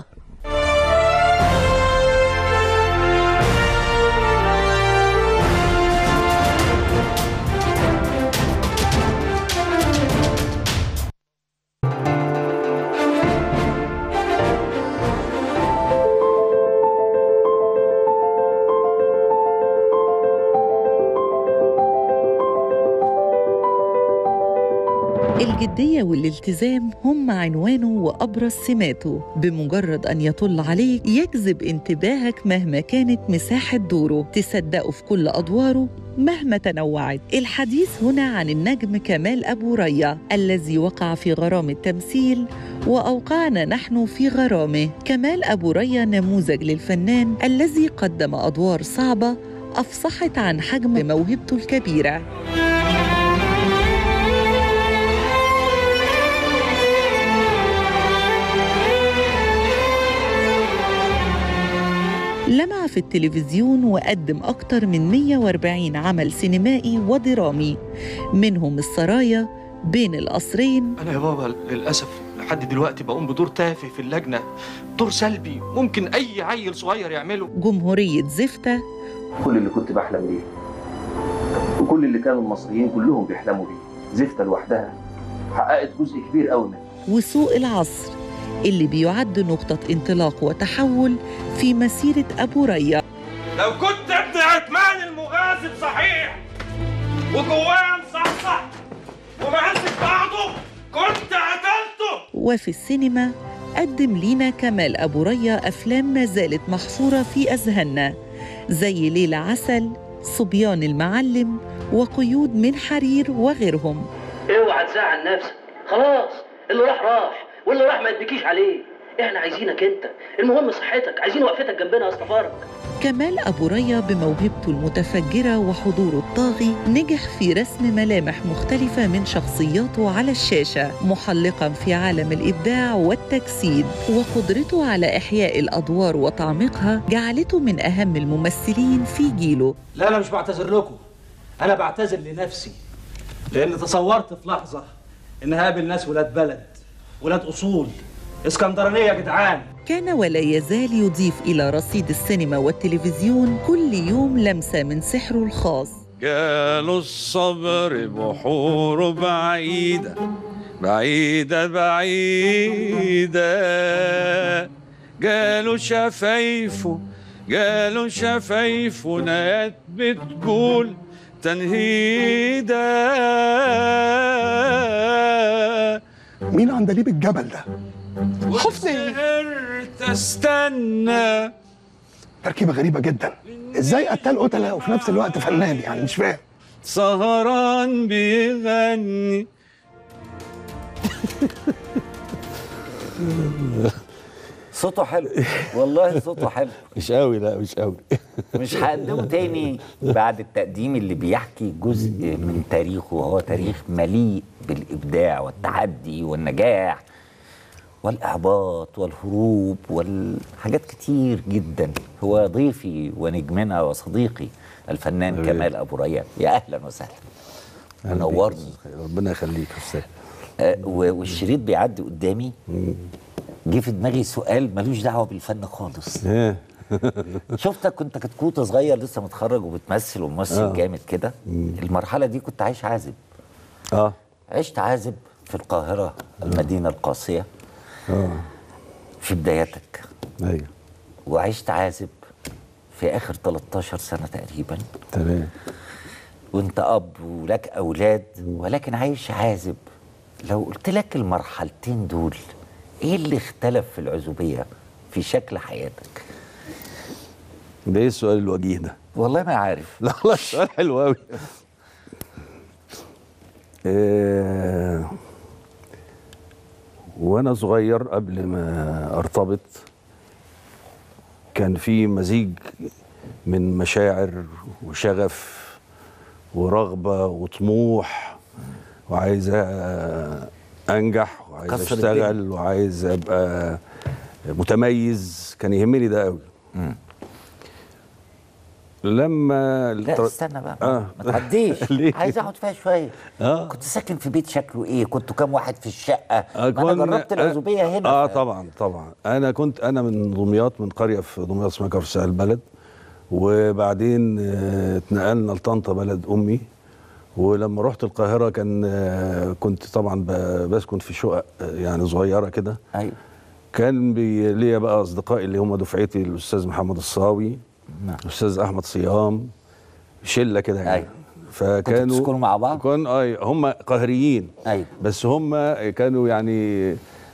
الجدية والالتزام هم عنوانه وأبرز سماته بمجرد أن يطل عليك يجذب انتباهك مهما كانت مساحة دوره تصدقه في كل أدواره مهما تنوعت الحديث هنا عن النجم كمال أبو ريا الذي وقع في غرام التمثيل وأوقعنا نحن في غرامه كمال أبو ريا نموذج للفنان الذي قدم أدوار صعبة أفصحت عن حجم موهبته الكبيرة لمع في التلفزيون وقدم أكتر من 140 عمل سينمائي ودرامي منهم السرايا بين القصرين أنا يا بابا للأسف لحد دلوقتي بقوم بدور تافه في اللجنة دور سلبي ممكن أي عيل صغير يعمله جمهورية زفتة كل اللي كنت بحلم بيه وكل اللي كانوا المصريين كلهم بيحلموا بيه زفتة لوحدها حققت جزء كبير قوي منه وسوق العصر اللي بيعد نقطة انطلاق وتحول في مسيرة أبو ريا لو كنت ابن عثمان المغازل صحيح وجواه مصحصح وماسك بعضه كنت قتلته وفي السينما قدم لينا كمال أبو ريا أفلام ما زالت محصورة في أذهاننا زي ليلة عسل صبيان المعلم وقيود من حرير وغيرهم اوعى تزعل نفسك خلاص اللي راح راح واللي راح ما يديكيش عليه احنا عايزينك انت المهم صحتك عايزين وقفتك جنبنا يا اصطفارك كمال أبو ريا بموهبته المتفجرة وحضوره الطاغي نجح في رسم ملامح مختلفة من شخصياته على الشاشة محلقا في عالم الإبداع والتجسيد وقدرته على إحياء الأدوار وتعميقها جعلته من أهم الممثلين في جيله لا انا مش بعتذر لكم انا بعتذر لنفسي لان تصورت في لحظه ان هقابل ناس ولاد بلد ولاد اصول اسكندرانيه يا جدعان كان ولا يزال يضيف إلى رصيد السينما والتلفزيون كل يوم لمسة من سحره الخاص قالوا الصبر بحور بعيدة بعيدة بعيدة قالوا شفايفه قالوا شفايفه نايات بتقول تنهيدة مين عندليب الجبل ده؟ حسني تستنى تركيبة غريبة جدا ازاي قتال قتلة وفي نفس الوقت فنان يعني مش فاهم سهران بيغني صوته حلو والله صوته حلو مش قوي لا مش قوي مش هقدمه تاني بعد التقديم اللي بيحكي جزء من تاريخه وهو تاريخ مليء بالإبداع والتحدي والنجاح والإحباط والهروب والحاجات كتير جدا هو ضيفي ونجمنا وصديقي الفنان حبيبي. كمال أبو ريان يا أهلا وسهلا منورني ربنا يخليك يا استاذ آه، و- والشريط بيعدي قدامي جه في دماغي سؤال ملوش دعوه بالفن خالص شفتك كنت كتكوت صغير لسه متخرج وبتمثل وممثل آه. جامد كده المرحله دي كنت عايش عازب اه عشت عازب في القاهره المدينه القاسيه اه في بداياتك ايوه وعشت عازب في اخر 13 سنه تقريبا تمام وانت اب ولك اولاد ولكن عايش عازب لو قلت لك المرحلتين دول ايه اللي اختلف في العزوبيه في شكل حياتك ده ايه السؤال الوجيه ده؟ والله ما عارف لا والله سؤال حلو قوي آه وانا صغير قبل ما ارتبط كان في مزيج من مشاعر وشغف ورغبه وطموح وعايز آه، انجح وعايز كسر اشتغل الدنيا. وعايز ابقى متميز كان يهمني ده قوي لما لا استنى بقى آه. ما تعديش ليه؟ عايز اقعد فيها شويه آه. كنت ساكن في بيت شكله ايه كنتوا كام واحد في الشقه آه، ما انا كنا- جربت العزوبيه هنا اه ف- طبعا طبعا انا كنت انا من دمياط من قريه في دمياط اسمها كفر البلد وبعدين آه، اتنقلنا لطنطا بلد امي ولما رحت القاهره كان آه، كنت طبعا ب- بسكن في شقق آه، يعني صغيره كده ايوه كان بي ليا بقى اصدقائي اللي هم دفعتي الاستاذ محمد الصاوي نعم. الاستاذ احمد صيام شله كده يعني أيوة. فكانوا بتسكنوا مع بعض؟ كان اي هم قاهريين ايوه بس هم كانوا يعني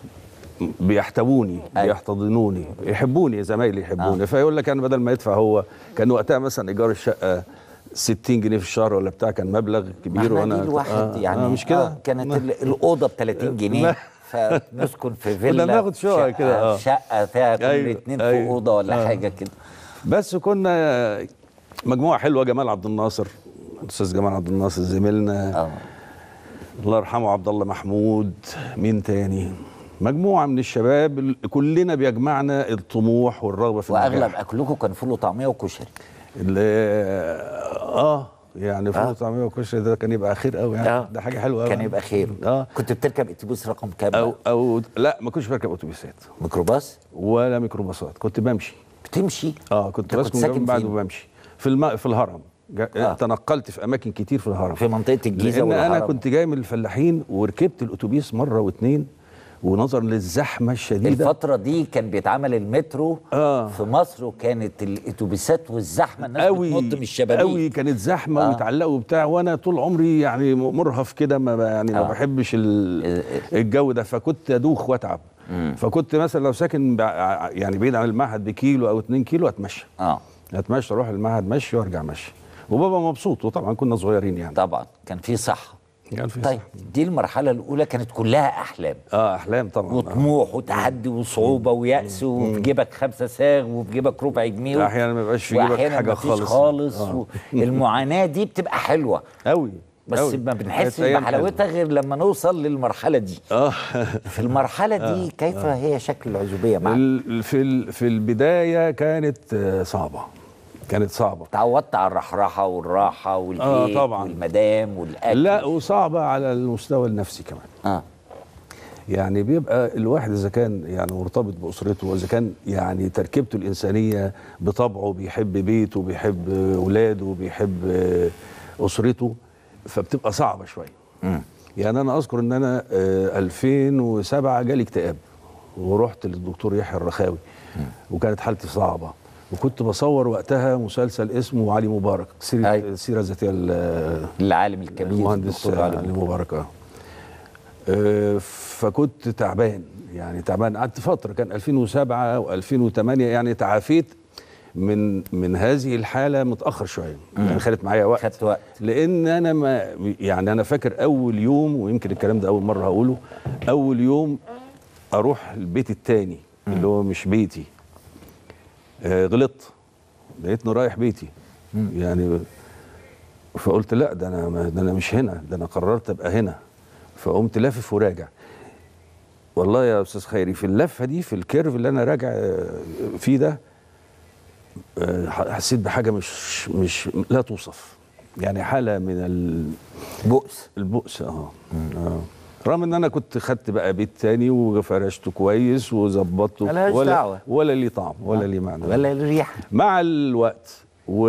بيحتووني أيوة. بيحتضنوني يحبوني زمايلي يحبوني آه. فيقول لك انا بدل ما يدفع هو كان وقتها مثلا ايجار الشقه 60 جنيه في الشهر ولا بتاع كان مبلغ كبير ما وانا احنا الواحد آه يعني آه مش كده آه كانت ال- الاوضه ب 30 جنيه لا. فنسكن في فيلا كنا بناخد شقة كده، آه. شقه فيها كل أيوة، اتنين في أيوة. اوضه ولا آه. حاجه كده بس كنا مجموعه حلوه جمال عبد الناصر الاستاذ جمال عبد الناصر زميلنا اه الله يرحمه عبد الله محمود مين تاني مجموعه من الشباب ال- كلنا بيجمعنا الطموح والرغبه في واغلب النجاح اكلكم كان فول وطعميه وكشري اللي اه يعني فول آه. وطعميه وكشري ده كان يبقى خير قوي يعني آه. ده حاجه حلوه قوي كان يبقى خير اه كنت بتركب اتوبيس رقم كام او او لا ما كنتش بركب اتوبيسات ميكروباص ولا ميكروباصات كنت بمشي بتمشي اه كنت أنت كنت بسكن ساكن جنب بعد فين؟ وبمشي في الم... في الهرم جا... آه. آه. تنقلت في اماكن كتير في الهرم في منطقه الجيزه لان انا والهرم. كنت جاي من الفلاحين وركبت الاتوبيس مره واتنين ونظرا للزحمه الشديده الفترة دي كان بيتعمل المترو آه. في مصر وكانت الاتوبيسات والزحمه الناس قوي بتنط من الشبابيك قوي كانت زحمه آه. آه. وتعلقوا وبتاع وانا طول عمري يعني مرهف كده ما ب- يعني ما آه. بحبش ال- الجو ده فكنت ادوخ واتعب فكنت مثلا لو ساكن بع- يعني بعيد عن المعهد بكيلو او اتنين كيلو اتمشى اه اتمشى اروح المعهد مشي وارجع مشي وبابا مبسوط وطبعا كنا صغيرين يعني طبعا كان في صحه كان في طيب دي المرحله الاولى كانت كلها احلام اه احلام طبعا وطموح وتحدي وصعوبه ويأس وفي جيبك خمسة ساغ وفي جيبك ربع جنيه احيانا ما يبقاش في جيبك وأحياناً حاجه مفيش خالص خالص آه. المعاناه دي بتبقى حلوه قوي بس أوي. ما كانت بنحسش أيام بحلاوتها غير لما نوصل للمرحله دي اه في المرحله دي كيف هي شكل العزوبيه معك ال- في ال- في البدايه كانت آه، صعبه كانت صعبه تعودت على الرحرحه والراحه والبيت آه، طبعاً. والمدام والاكل لا وصعبه على المستوى النفسي كمان اه يعني بيبقى الواحد اذا كان يعني مرتبط باسرته واذا كان يعني تركيبته الانسانيه بطبعه بيحب بيته بيحب اولاده بيحب اسرته فبتبقى صعبه شويه مم. يعني انا اذكر ان انا آه، 2007 جالي اكتئاب ورحت للدكتور يحيى الرخاوي وكانت حالتي صعبه وكنت بصور وقتها مسلسل اسمه علي مبارك سيره السيره الذاتيه ل- العالم الكبير المهندس الدكتور علي علي مبارك اه آه، فكنت تعبان يعني تعبان قعدت فتره كان 2007 و2008 يعني تعافيت من من هذه الحاله متاخر شويه يعني خدت معايا وقت خدت وقت لان انا ما يعني انا فاكر اول يوم ويمكن الكلام ده اول مره هقوله اول يوم اروح البيت التاني اللي هو مش بيتي آه غلطت لقيتني رايح بيتي يعني فقلت لا ده انا ما- ده انا مش هنا ده انا قررت ابقى هنا فقمت لافف وراجع والله يا استاذ خيري في اللفه دي في الكيرف اللي انا راجع آه، فيه ده آه، حسيت بحاجه مش مش لا توصف يعني حاله من البؤس البؤس اه اه رغم ان انا كنت خدت بقى بيت تاني وفرشته كويس وظبطته ملهاش ولا دعوة. ولا ليه طعم ولا ليه معنى ولا الريحه مع الوقت و...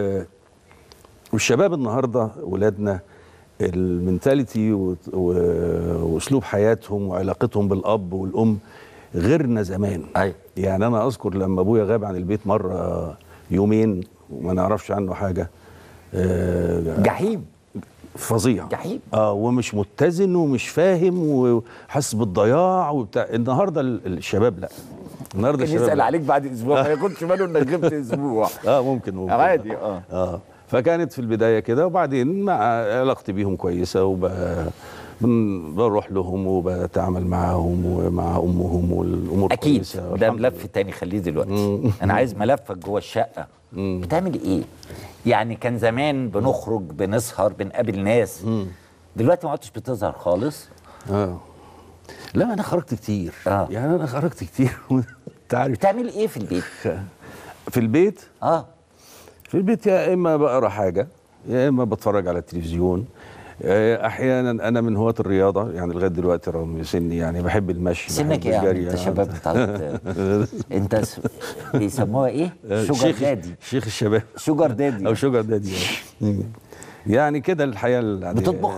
والشباب النهارده ولادنا المنتاليتي و... و... واسلوب حياتهم وعلاقتهم بالاب والام غيرنا زمان أيوة. يعني انا اذكر لما ابويا غاب عن البيت مره يومين وما نعرفش عنه حاجه آه، جحيم فظيع جحيم اه ومش متزن ومش فاهم وحاسس بالضياع وبتاع النهارده ال- الشباب لا النهارده كان الشباب يسال لا. عليك بعد اسبوع ما ياخدش باله انك غبت اسبوع اه ممكن ممكن عادي اه اه فكانت في البدايه كده وبعدين مع علاقتي بيهم كويسه وب بن- بروح لهم وبتعامل معاهم ومع امهم والامور اكيد كويسه ده والحمد ملف تاني خليه دلوقتي انا عايز ملفك جوه الشقه بتعمل ايه يعني كان زمان بنخرج بنسهر بنقابل ناس دلوقتي ما عدتش بتظهر خالص اه لا انا خرجت كتير آه. يعني انا خرجت كتير انت عارف بتعمل ايه في البيت في البيت اه في البيت يا اما بقرا حاجه يا اما بتفرج على التلفزيون آه، احيانا انا من هواة الرياضه يعني لغايه دلوقتي رغم سني يعني بحب المشي سنك بحب ايه يا عم؟ الجري. انت شباب بتاعت انت س... بيسموها ايه؟ آه، شوجر شيخ دادي شيخ الشباب شوجر دادي او شوجر دادي آه. يعني كده الحياه العاديه بتطبخ؟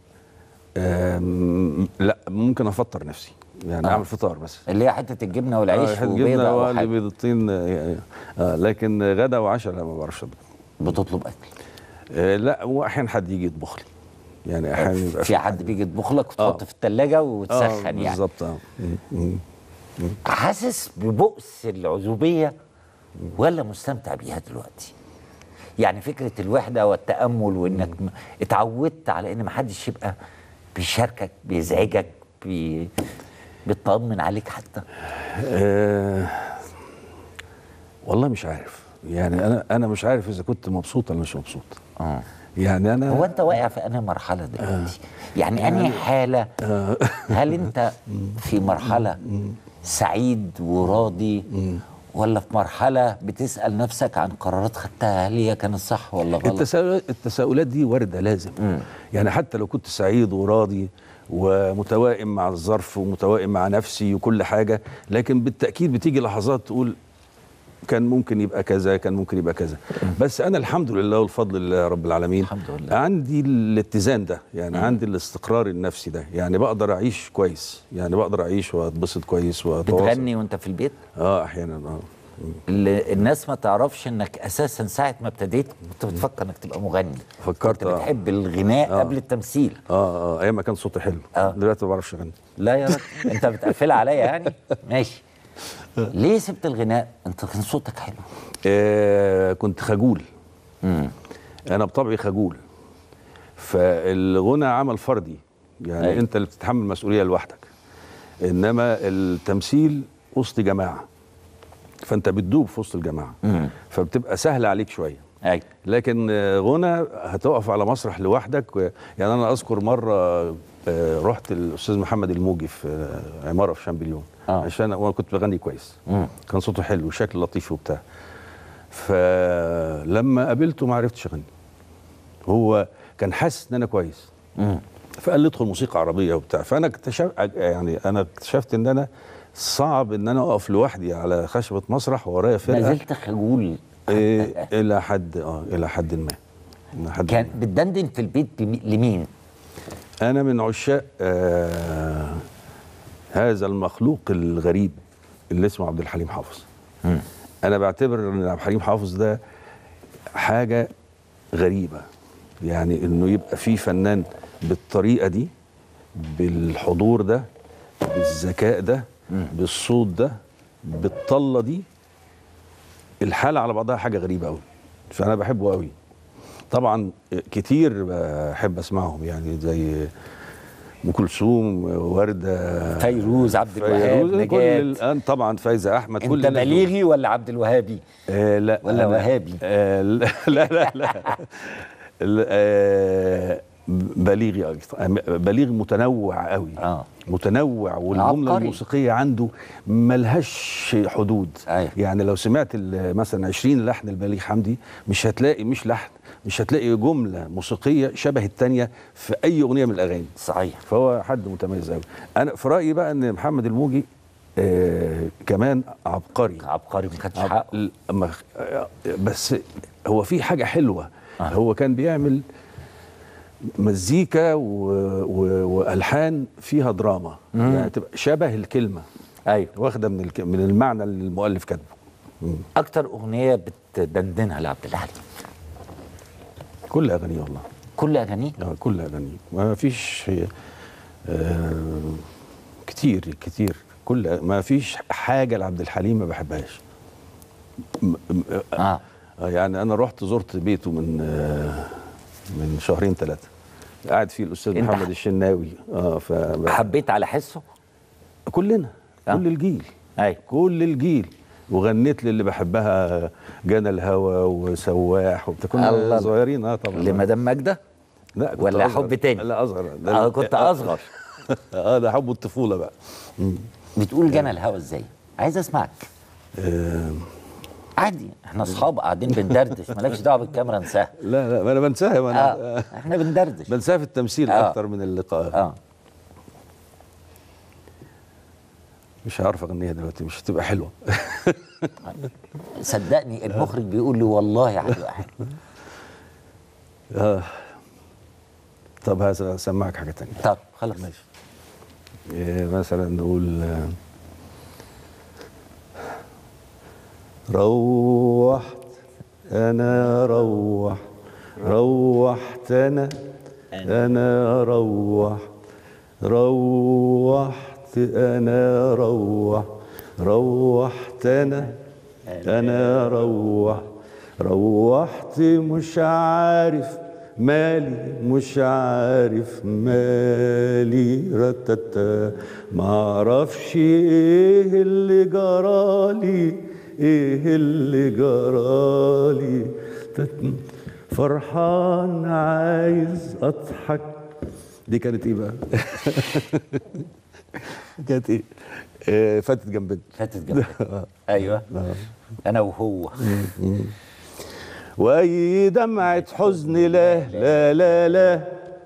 آم، لا ممكن افطر نفسي يعني آه. اعمل فطار بس اللي هي حته الجبنه والعيش حتة وبيضه جبنة او وأقلي حاجه بيضتين آه، آه، لكن غدا وعشاء لا ما بعرفش اطبخ بتطلب اكل آه لا واحيانا حد يجي يطبخ لي يعني احيانا يبقى في حد بيجي يطبخ لك وتحط في الثلاجه وتسخن آه يعني بالظبط اه مم. مم. مم. حاسس ببؤس العزوبيه ولا مستمتع بيها دلوقتي؟ يعني فكره الوحده والتامل وانك م- اتعودت على ان محدش يبقى بيشاركك بيزعجك بي... بيطمن عليك حتى آه والله مش عارف يعني انا انا مش عارف اذا كنت مبسوط ولا مش مبسوط اه يعني انا هو انت واقع في انهي مرحله دلوقتي؟ يعني انهي حاله هل انت في مرحله سعيد وراضي ولا في مرحله بتسال نفسك عن قرارات خدتها هل هي كانت صح ولا غلط؟ التساؤلات التساؤلات دي وارده لازم يعني حتى لو كنت سعيد وراضي ومتوائم مع الظرف ومتوائم مع نفسي وكل حاجه لكن بالتاكيد بتيجي لحظات تقول كان ممكن يبقى كذا كان ممكن يبقى كذا بس انا الحمد لله والفضل لله رب العالمين الحمد لله. عندي الاتزان ده يعني مم. عندي الاستقرار النفسي ده يعني بقدر اعيش كويس يعني بقدر اعيش واتبسط كويس واتواصل بتغني وانت في البيت؟ اه احيانا اه اللي الناس ما تعرفش انك اساسا ساعه ما ابتديت كنت بتفكر انك تبقى مغني فكرت كنت بتحب الغناء آه. قبل التمثيل اه اه ايام ما كان صوتي حلو آه. دلوقتي ما بعرفش اغني لا يا راجل انت بتقفلها عليا يعني ماشي ليه سبت الغناء انت كان صوتك حلو آه كنت خجول مم. انا بطبعي خجول فالغنى عمل فردي يعني أيوة. أي. انت اللي بتتحمل المسؤوليه لوحدك انما التمثيل وسط جماعه فانت بتدوب في وسط الجماعه مم. فبتبقى سهله عليك شويه أيوة. لكن آه، غنى هتقف على مسرح لوحدك و- يعني انا اذكر مره آه، رحت الاستاذ محمد الموجي في آه، عماره في شامبليون آه. عشان وانا كنت بغني كويس مم. كان صوته حلو وشكل لطيف وبتاع فلما قابلته ما عرفتش اغني هو كان حاسس ان انا كويس مم. فقال لي ادخل موسيقى عربيه وبتاع فانا اكتشفت يعني انا اكتشفت ان انا صعب ان انا اقف لوحدي على خشبه مسرح ورايا فرقه ما زلت خجول إيه الى حد اه الى حد ما الى حد كان بتدندن في البيت بمي- لمين؟ انا من عشاق آه هذا المخلوق الغريب اللي اسمه عبد الحليم حافظ مم. انا بعتبر ان عبد الحليم حافظ ده حاجه غريبه يعني انه يبقى في فنان بالطريقه دي بالحضور ده بالذكاء ده بالصوت ده بالطله دي الحاله على بعضها حاجه غريبه قوي فانا بحبه قوي طبعا كتير بحب اسمعهم يعني زي ام كلثوم ورده فيروز عبد الوهاب فيروز كل نجاة الان طبعا فايزه احمد انت كل الناس دول. بليغي ولا عبد الوهابي؟ آه لا ولا أنا- وهابي؟ آه لا لا لا, لا. ال- آه بليغي أكتر. بليغ متنوع قوي آه. متنوع والجمله عبقري. الموسيقيه عنده ملهاش حدود أيوة. يعني لو سمعت ال- مثلا 20 لحن لبليغ حمدي مش هتلاقي مش لحن مش هتلاقي جمله موسيقيه شبه التانية في اي اغنيه من الاغاني صحيح فهو حد متميز قوي انا في رايي بقى ان محمد الموجي آه كمان عبقري عبقري ما خدش عب- حقه ل- أما خ- آه، بس هو في حاجه حلوه آه. هو كان بيعمل مزيكا و... و... والحان فيها دراما مم. يعني تبقى شبه الكلمه ايوه واخده من الك... من المعنى اللي المؤلف كاتبه مم. اكتر اغنيه بتدندنها لعبد الحليم كل اغانيه والله كل اغانيه اه كل اغانيه ما فيش آه كتير كتير كل ما فيش حاجه لعبد الحليم ما بحبهاش م- م- اه آه، يعني انا رحت زرت بيته من آه من شهرين ثلاثه قاعد فيه الاستاذ أنت محمد الشناوي اه ف حبيت على حسه كلنا آه. كل الجيل ايوه كل الجيل وغنيت للي بحبها جانا الهوى وسواح وبتاع كنا الله. صغيرين اه طبعا لمدام ماجده لا كنت ولا أصغر. حب تاني؟ لا اصغر اه كنت اصغر اه ده حب الطفوله بقى مم. بتقول جنى الهوى ازاي عايز اسمعك آه عادي احنا اصحاب قاعدين بندردش مالكش دعوه بالكاميرا انساها لا لا ما انا بنساها ما انا اه احنا بندردش بنساها في التمثيل آه. اكتر من اللقاء اه مش عارف اغنيها دلوقتي مش هتبقى حلوه صدقني المخرج بيقول لي والله هتبقى حلو اه طب هسمعك حاجه تانية طب خلاص ماشي إيه مثلا نقول آه، روحت انا روح روحت انا انا روح روحت انا روح روحت انا انا روح روحت مش عارف مالي مش عارف مالي رتتا معرفش ايه اللي جرالي ايه اللي جرالي تت- فرحان عايز اضحك دي كانت ايه بقى كانت ايه آه، فاتت جنبنا فاتت جنبنا ايوه انا وهو واي دمعة حزن لا لا لا لا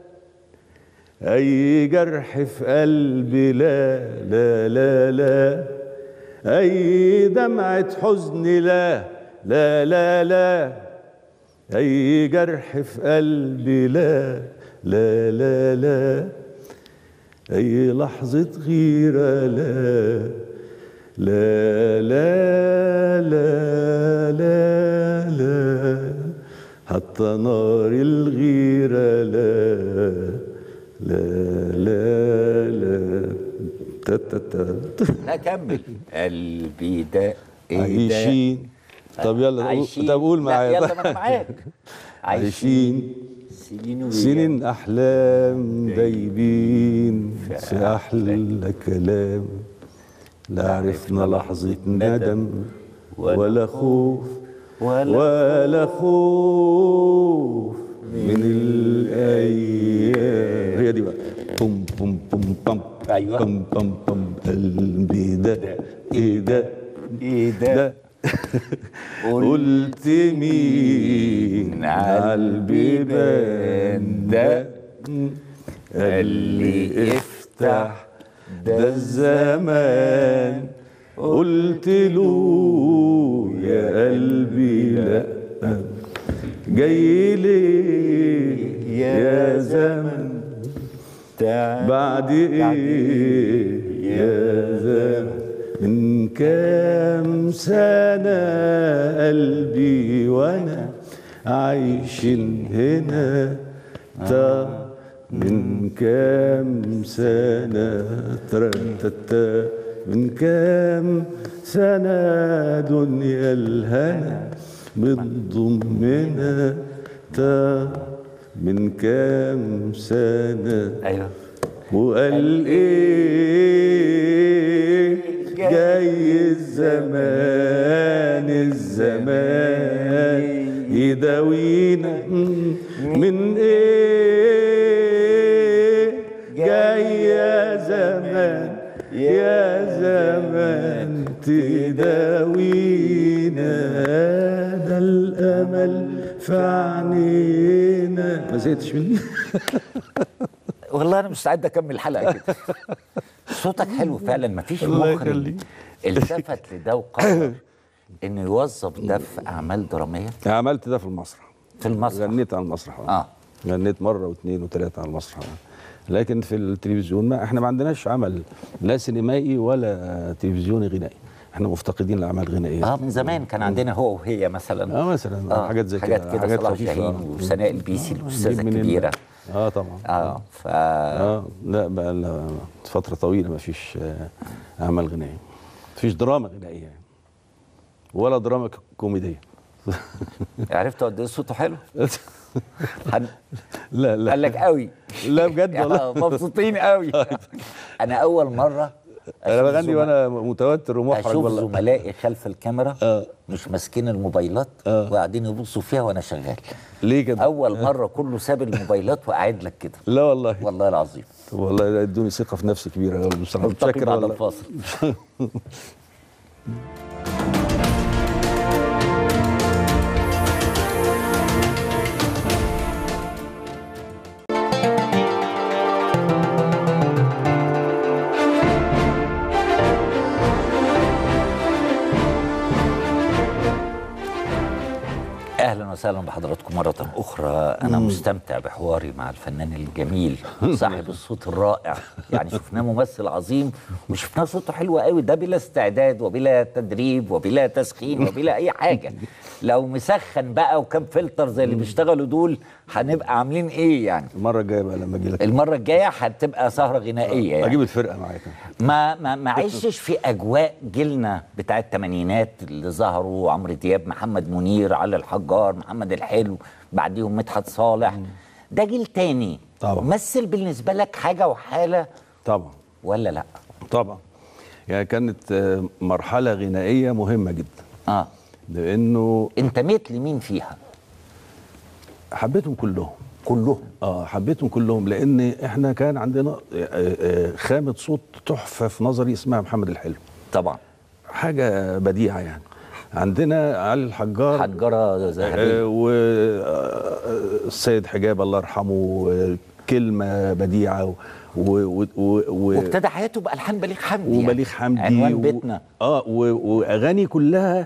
اي جرح في قلبي لا لا لا لا اي دمعة حزن لا لا لا لا اي جرح في قلبي لا لا لا لا اي لحظة غيرة لا لا لا لا لا لا حتى نار الغيرة لا لا لا لا تا تا تا لا كمل قلبي ده ايه ده عايشين طب يلا قول- عايشين. طب قول لا، معايا يلا ما انا معاك عايشين سنين وأيام. سنين أحلام دايبين في أحلى كلام لا عرفنا لحظة ندم ولا خوف ولا خوف من الأيام هي دي بقى بوم بوم بوم بوم أيوة. بوم بوم بوم قلبي ده إيه ده ايه ده قلت مين على البيبان ده قال لي افتح ده الزمان قلت له يا قلبي لا جاي ليه يا زمن بعد ايه يا زمن من كام سنة قلبي وانا عايشين هنا تا من كام سنة ترتتا من كام سنة دنيا الهنا بتضمنا تا من كام سنة ايوه وقال ايه جاي الزمان الزمان يداوينا من ايه جاي يا زمان يا زمان تداوينا ده الامل في عينينا ما زهقتش مني والله انا مستعد اكمل الحلقه كده صوتك حلو فعلا ما فيش الله مخرج يخليك. التفت لده وقرر انه يوظف ده في اعمال دراميه عملت ده في المسرح في المسرح غنيت على المسرح اه غنيت مره واثنين وثلاثه على المسرح لكن في التلفزيون ما احنا ما عندناش عمل لا سينمائي ولا تلفزيوني غنائي احنا مفتقدين لاعمال غنائيه اه من زمان كان عندنا هو وهي مثلا اه مثلا آه حاجات زي كده حاجات كده صلاح خفيفة. شاهين وسناء البيسي الاستاذه نجيب منين الكبيره بقى؟ اه طبعا اه ف اه لا بقى لها فتره طويله ما فيش آه، اعمال غنائيه ما فيش دراما غنائيه يعني. ولا دراما ك- كوميديه عرفت قد ايه صوته حلو؟ هن- لا لا قال لك قوي لا بجد والله آه، مبسوطين قوي انا اول مره انا أشوف بغني زم- وانا متوتر ومحرج اشوف والله زملائي خلف الكاميرا مش ماسكين الموبايلات وقاعدين يبصوا فيها وانا شغال ليه كده؟ اول مره كله ساب الموبايلات وقاعد لك كده لا والله والله العظيم طب والله لا، ادوني ثقه في نفسي كبيره قوي بصراحه نلتقي متشكر بعد والله الفاصل اهلا وسهلا وسهلا بحضراتكم مرة أخرى أنا مم. مستمتع بحواري مع الفنان الجميل صاحب الصوت الرائع يعني شفناه ممثل عظيم وشفناه صوته حلو قوي ده بلا استعداد وبلا تدريب وبلا تسخين وبلا أي حاجة لو مسخن بقى وكان فلتر زي اللي بيشتغلوا دول هنبقى عاملين إيه يعني المره الجايه بقى لما اجي لك المرة الجاية هتبقى سهرة غنائية يعني اجيب الفرقه معاك ما ما ما عشتش في اجواء جيلنا بتاع الثمانينات اللي ظهروا عمرو دياب محمد منير علي الحجار محمد الحلو بعديهم مدحت صالح ده جيل تاني طبعا مثل بالنسبه لك حاجه وحاله طبعا ولا لا طبعا يعني كانت آه، مرحله غنائيه مهمه جدا اه لانه انتميت لمين فيها حبيتهم كلهم كلهم اه حبيتهم كلهم لان احنا كان عندنا آه، آه، خامه صوت تحفه في نظري اسمها محمد الحلو طبعا حاجه بديعه يعني عندنا علي الحجار حجاره ذهبيه والسيد حجاب الله يرحمه آه، كلمه بديعه و و و و وابتدى حياته بالحان بليغ حمدي وبليغ حمدي عنوان و- بيتنا اه و- واغاني كلها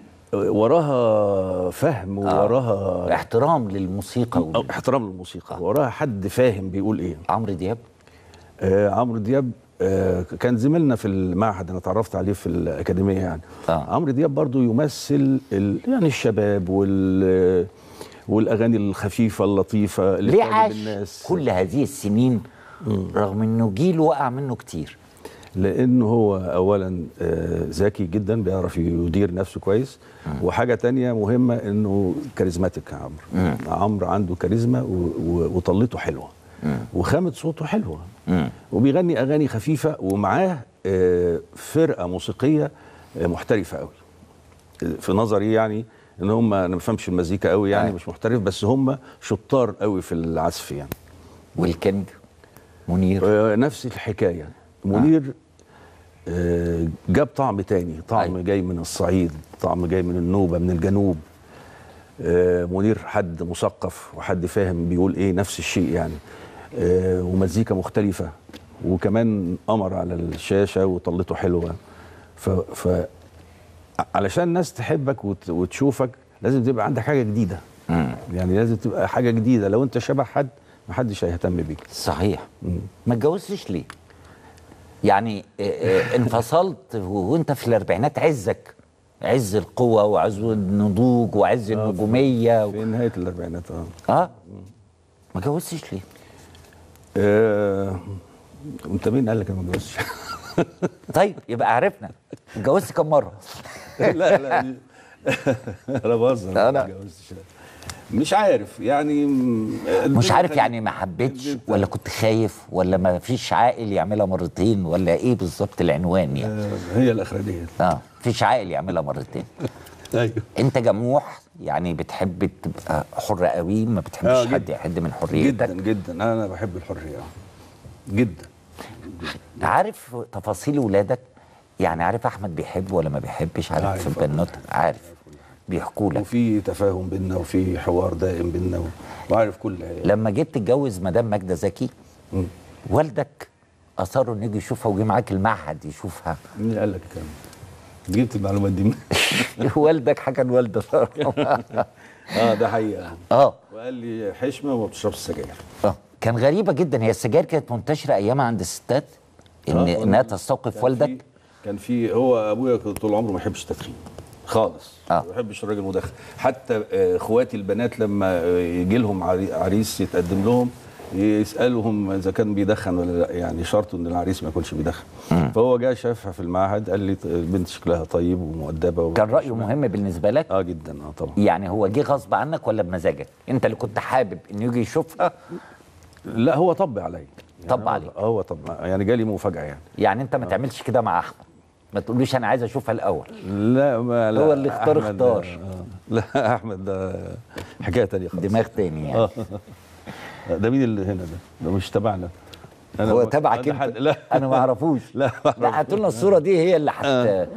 وراها فهم وراها احترام للموسيقى أو احترام للموسيقى وراها حد فاهم بيقول ايه عمرو دياب آه عمرو دياب آه كان زميلنا في المعهد انا اتعرفت عليه في الاكاديميه يعني آه. عمرو دياب برضو يمثل ال يعني الشباب وال والاغاني الخفيفه اللطيفه اللي ليه بتعجب عاش الناس كل هذه السنين رغم انه جيل وقع منه كتير لانه هو اولا آه، ذكي جدا بيعرف يدير نفسه كويس وحاجه تانية مهمه انه كاريزماتيك يا عمرو عمرو عنده كاريزما و- و- وطلته حلوه وخامه صوته حلوه وبيغني اغاني خفيفه ومعاه آه، فرقه موسيقيه آه، محترفه قوي في نظري يعني ان هم انا ما بفهمش المزيكا قوي يعني مش محترف بس هم شطار قوي في العزف يعني والكينج منير آه نفس الحكايه منير آه جاب طعم تاني طعم جاي من الصعيد طعم جاي من النوبه من الجنوب آه منير حد مثقف وحد فاهم بيقول ايه نفس الشيء يعني آه ومزيكا مختلفه وكمان قمر على الشاشه وطلته حلوه ف, ف علشان الناس تحبك وت وتشوفك لازم تبقى عندك حاجه جديده يعني لازم تبقى حاجه جديده لو انت شبه حد محدش هيهتم بيك صحيح ما اتجوزتش ليه؟ يعني آه، آه، انفصلت وانت في الاربعينات عزك عز القوة وعز النضوج وعز النجومية في نهايه الاربعينات اه اه ما اتجوزتش ليه؟ آه، انت مين قال لك انا ما اتجوزتش؟ طيب يبقى عرفنا اتجوزت كم مرة؟ لا لا انا بهزر لا، ما لا. اتجوزتش لا. مش عارف يعني مش عارف يعني ما حبيتش ولا كنت خايف ولا ما فيش عاقل يعملها مرتين ولا ايه بالظبط العنوان يعني آه، هي الاخرانيه اه فيش عاقل يعملها مرتين ايوه انت جموح يعني بتحب تبقى حر قوي ما بتحبش آه، حد جداً. يحد من حريتك جدا جدا انا بحب الحريه جدا عارف تفاصيل ولادك يعني عارف احمد بيحب ولا ما بيحبش عارف عارف. في البنوته عارف بيحكوا لك وفي تفاهم بينا وفي حوار دائم بينا و- وعارف كل حاجه لما جيت تتجوز مدام ماجده زكي والدك اصروا انه يجي يشوفها وجي معاك المعهد يشوفها مين اللي قال لك الكلام ده؟ جبت المعلومات دي منين؟ والدك حكى الوالده اه ده حقيقه اه وقال لي حشمه وما بتشربش سجاير اه كان غريبه جدا هي السجاير كانت منتشره ايامها عند الستات ان آه، انها تستوقف كان والدك في- كان في هو ابويا كان طول عمره ما يحبش التدخين خالص آه. ما بيحبش الراجل المدخن حتى آه، اخواتي البنات لما آه، يجي لهم عري- عريس يتقدم لهم يسالهم اذا كان بيدخن ولا لا يعني شرطه ان العريس ما يكونش بيدخن فهو جه شافها في المعهد قال لي ط- البنت شكلها طيب ومؤدبه كان رايه مهم بالنسبه لك اه جدا اه طبعا يعني هو جه غصب عنك ولا بمزاجك انت اللي كنت حابب انه يجي يشوفها لا هو طب عليا طب عليك اه هو طب يعني جالي مفاجاه يعني يعني انت ما تعملش كده مع احمد ما تقولوش انا عايز اشوفها الاول لا ما لا هو اللي اختار أحمد اختار. آه. لا احمد ده حكايه تانية خالص دماغ تاني يعني آه. ده مين اللي هنا ده؟ ده مش تبعنا هو تبعك أنا انت حد- لا انا ما اعرفوش لا لا هاتوا لنا الصوره دي هي اللي حت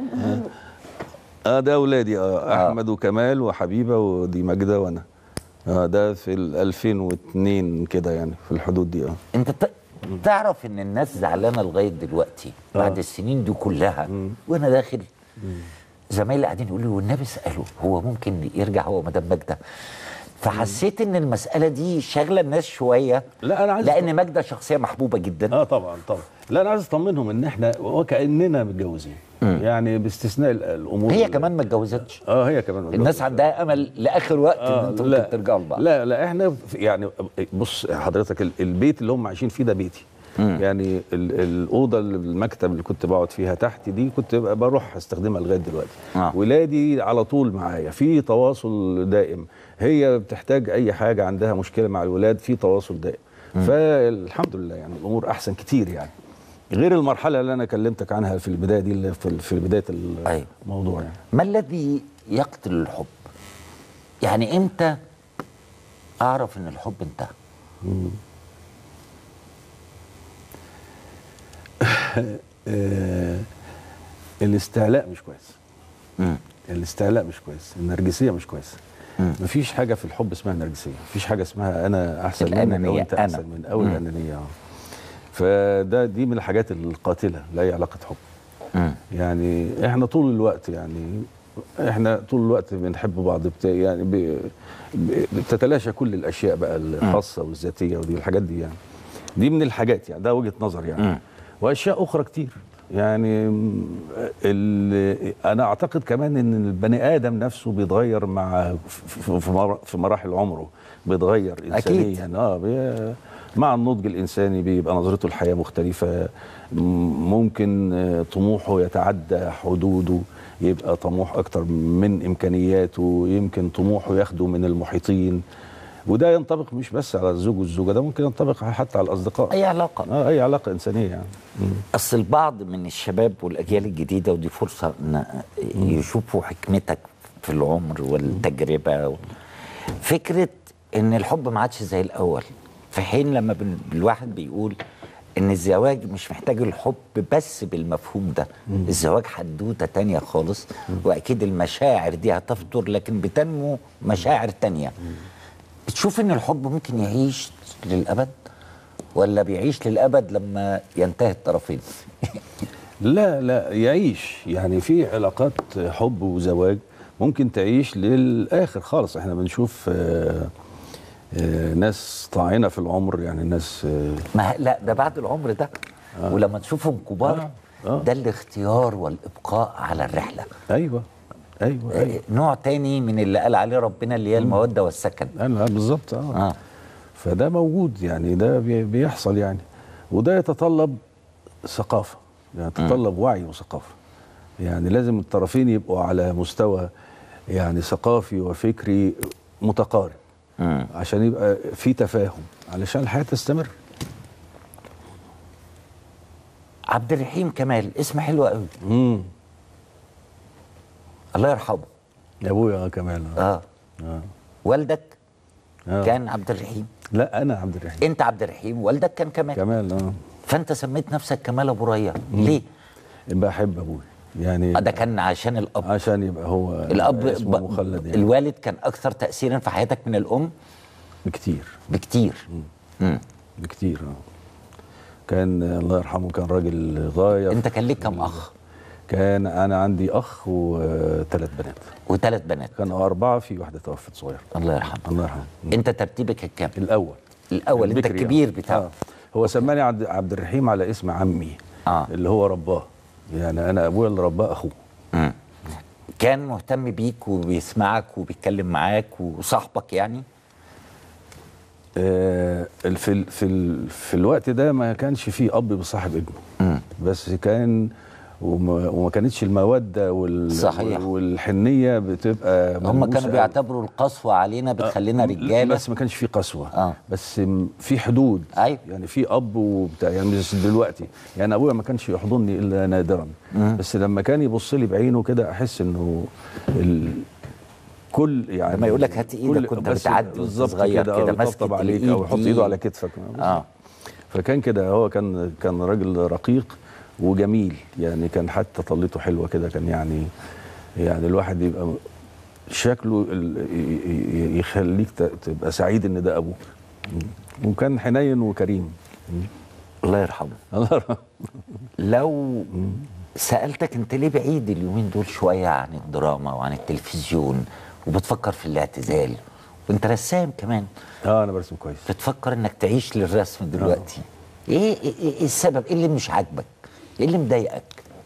اه ده اولادي اه احمد وكمال وحبيبه ودي ماجده وانا اه ده في ال 2002 كده يعني في الحدود دي اه انت ت- تعرف ان الناس زعلانه لغايه دلوقتي بعد السنين دي كلها وانا داخل زمايلي قاعدين يقولوا لي والنبي اساله هو ممكن يرجع هو ومدام ماجده فحسيت ان المساله دي شاغله الناس شويه لا انا عايز لان ماجده شخصيه محبوبه جدا اه طبعا طبعا لا انا عايز اطمنهم ان احنا وكاننا متجوزين يعني باستثناء ال- الامور هي كمان ما اتجوزتش اه هي كمان ما الناس اتجوزتش. عندها امل لاخر وقت ان آه، انتوا لا. ممكن ترجعوا لبعض لا لا احنا في- يعني بص حضرتك ال- البيت اللي هم عايشين فيه ده بيتي يعني ال- الاوضه اللي- المكتب اللي كنت بقعد فيها تحت دي كنت بقى بروح استخدمها لغايه دلوقتي آه. ولادي على طول معايا في تواصل دائم هي بتحتاج اي حاجه عندها مشكله مع الولاد في تواصل دائم فالحمد لله يعني الامور احسن كتير يعني غير المرحله اللي انا كلمتك عنها في البدايه دي اللي في في بدايه الموضوع يعني ما الذي يقتل الحب يعني امتى اعرف ان الحب انتهى آه، الاستعلاء مش كويس الاستعلاء مش كويس النرجسيه مش كويسه مفيش حاجه في الحب اسمها نرجسيه مفيش حاجه اسمها انا احسن منك الأنانية، او انت أنا. احسن من او مم. الانانيه اه فده دي من الحاجات القاتله لاي علاقه حب يعني احنا طول الوقت يعني احنا طول الوقت بنحب بعض بتا يعني ب... ب... بتتلاشى كل الاشياء بقى الخاصه والذاتيه ودي الحاجات دي يعني دي من الحاجات يعني ده وجهه نظر يعني واشياء اخرى كتير يعني م- ال... انا اعتقد كمان ان البني ادم نفسه بيتغير مع في, في, مر... في مراحل عمره بيتغير أكيد. انسانيا اه بي... مع النضج الانساني بيبقى نظرته الحياه مختلفه م- ممكن آه، طموحه يتعدى حدوده يبقى طموح اكتر من امكانياته يمكن طموحه ياخده من المحيطين وده ينطبق مش بس على الزوج والزوجه ده ممكن ينطبق حتى على الاصدقاء اي علاقه اه اي علاقه انسانيه يعني اصل البعض من الشباب والاجيال الجديده ودي فرصه ان يشوفوا حكمتك في العمر والتجربه و... فكره ان الحب ما عادش زي الاول في حين لما بن- الواحد بيقول ان الزواج مش محتاج الحب بس بالمفهوم ده الزواج حدوته تانية خالص واكيد المشاعر دي هتفطر لكن بتنمو مشاعر تانية بتشوف ان الحب ممكن يعيش للابد ولا بيعيش للابد لما ينتهي الطرفين لا لا يعيش يعني في علاقات حب وزواج ممكن تعيش للاخر خالص احنا بنشوف آه، آه، ناس طاعنه في العمر يعني ناس آه، ما لا ده بعد العمر ده آه. ولما تشوفهم كبار آه. آه. ده الاختيار والابقاء على الرحله ايوه ايوه, أيوة. نوع تاني من اللي قال عليه ربنا اللي هي الموده والسكن انا بالظبط اه. آه. فده موجود يعني ده بي- بيحصل يعني وده يتطلب ثقافه يعني يتطلب وعي وثقافه يعني لازم الطرفين يبقوا على مستوى يعني ثقافي وفكري متقارب مم. عشان يبقى في تفاهم علشان الحياه تستمر عبد الرحيم كمال اسم حلو قوي امم الله يرحمه يا ابويا كمال اه, آه. والدك آه. كان عبد الرحيم لا انا عبد الرحيم انت عبد الرحيم والدك كان كمال كمال اه فانت سميت نفسك كمال ابو ريا ليه بحب ابويا يعني آه، ده كان عشان الاب عشان يبقى هو الاب اسمه ب- مخلد يعني الوالد كان اكثر تاثيرا في حياتك من الام بكتير بكتير مم. بكتير اه كان الله يرحمه كان راجل غايه انت كان ليك كم اخ كان انا عندي اخ وثلاث بنات وثلاث بنات كانوا اربعه في واحده توفت صغيره الله يرحمه الله يرحمه انت ترتيبك الكام الاول الاول انت البكري الكبير يعني. بتاعه آه. هو سماني عبد, عبد الرحيم على اسم عمي آه. اللي هو رباه يعني انا ابويا اللي رباه اخوه مم. كان مهتم بيك وبيسمعك وبيتكلم معاك وصاحبك يعني آه، في ال- في ال- في الوقت ده ما كانش فيه اب بيصاحب ابنه مم. بس كان وما, وما كانتش الموده وال صحيح. والحنيه بتبقى هم ملموسة كانوا أوي. بيعتبروا القسوه علينا بتخلينا رجاله بس ما كانش فيه قسوه آه. بس م- في حدود أيوة. يعني في اب وبتاع يعني مش دلوقتي يعني ابويا ما كانش يحضني الا نادرا مم. بس لما كان يبص لي بعينه كده احس انه ال... كل يعني لما يقول لك هات ايدك كل- وانت بس بتعدي وانت بالظبط صغير كده, كده كده ماسك ماسك عليك الإيد او يحط دي. ايده على كتفك اه فكان كده هو كان كان راجل رقيق وجميل يعني كان حتى طلته حلوه كده كان يعني يعني الواحد يبقى شكله ال- ي- ي- يخليك ت- تبقى سعيد ان ده ابوك وكان حنين وكريم الله يرحمه الله يرحمه لو سالتك انت ليه بعيد اليومين دول شويه عن الدراما وعن التلفزيون وبتفكر في الاعتزال وانت رسام كمان اه انا برسم كويس بتفكر انك تعيش للرسم دلوقتي ايه ايه إيه- ايه السبب ايه اللي مش عاجبك ايه اللي مضايقك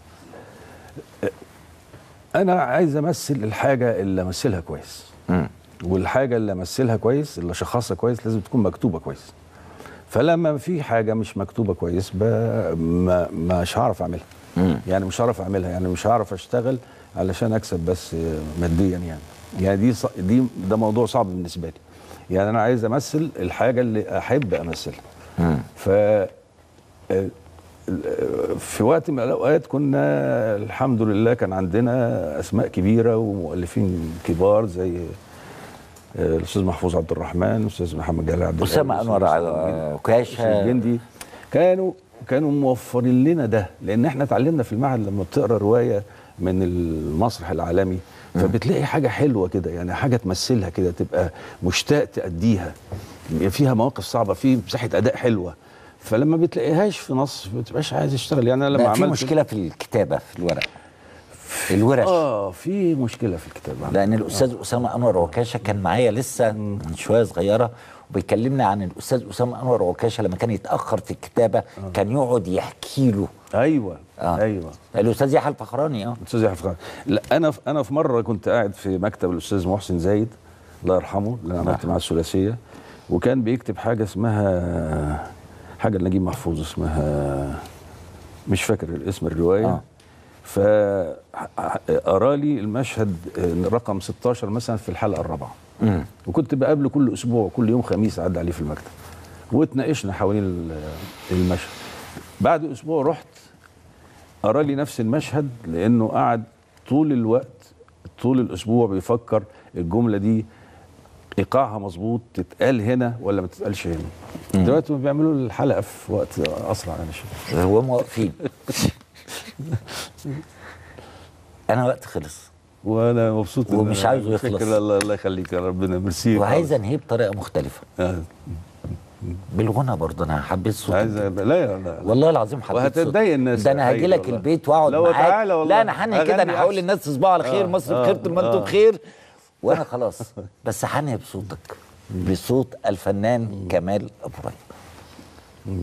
انا عايز امثل الحاجه اللي امثلها كويس والحاجه اللي امثلها كويس اللي اشخصها كويس لازم تكون مكتوبه كويس فلما في حاجه مش مكتوبه كويس ب... ما مش هعرف اعملها يعني مش هعرف اعملها يعني مش هعرف اشتغل علشان اكسب بس ماديا يعني يعني دي ص... دي ده موضوع صعب بالنسبه لي يعني انا عايز امثل الحاجه اللي احب امثلها ف آه، في وقت من الاوقات كنا الحمد لله كان عندنا اسماء كبيره ومؤلفين كبار زي آه، الاستاذ محفوظ عبد الرحمن الاستاذ محمد جلال عبد أسامة القادر، أنور الأستاذ ع- الجندي، عكاشة. الأستاذ الجندي كانوا كانوا موفرين لنا ده لان احنا اتعلمنا في المعهد لما بتقرا روايه من المسرح العالمي فبتلاقي حاجه حلوه كده يعني حاجه تمثلها كده تبقى مشتاق تاديها فيها مواقف صعبه في مساحه اداء حلوه فلما بتلاقيهاش في نص ما بتبقاش عايز تشتغل يعني انا لما لا في عملت مشكله في الكتابه في الورق الورش اه في مشكله في الكتابه لان الاستاذ اسامه انور عكاشه كان معايا لسه من شويه صغيره وبيكلمنا عن الاستاذ اسامه انور عكاشه لما كان يتاخر في الكتابه كان يقعد يحكي له ايوه آه. ايوه الاستاذ يحيى الفخراني اه الاستاذ يحيى فخراني لا انا في انا في مره كنت قاعد في مكتب الاستاذ محسن زايد الله يرحمه اللي انا عملت معاه الثلاثيه وكان بيكتب حاجه اسمها حاجه لنجيب محفوظ اسمها مش فاكر اسم الروايه آه. فقرا لي المشهد رقم 16 مثلا في الحلقه الرابعه مم. وكنت بقابله كل اسبوع كل يوم خميس اعدي عليه في المكتب واتناقشنا حوالين ال- المشهد بعد اسبوع رحت قرا لي نفس المشهد لانه قعد طول الوقت طول الاسبوع بيفكر الجمله دي ايقاعها مظبوط تتقال هنا ولا ما تتقالش هنا دلوقتي ما بيعملوا الحلقه في وقت اسرع انا شايف وهم واقفين انا وقت خلص وانا مبسوط إن ومش أنا عايزه فاكر- يخلص. الله الله يخليك يا ربنا ميرسي وعايز انهيه بطريقه مختلفه آه. بالغنى برضه انا حبيت صوتك عايز لا لا لا والله العظيم حبيت وهتضايق صوتك. الناس ده انا يا هاجي حقيقي لك والله. البيت واقعد لو معاك تعالى والله. لا انا هنهي كده أغني انا هقول أحسن. للناس تصبحوا على خير آه، مصر آه، بخير طول ما انتم آه. بخير وانا خلاص بس هنهي بصوتك بصوت الفنان كمال ابو ريا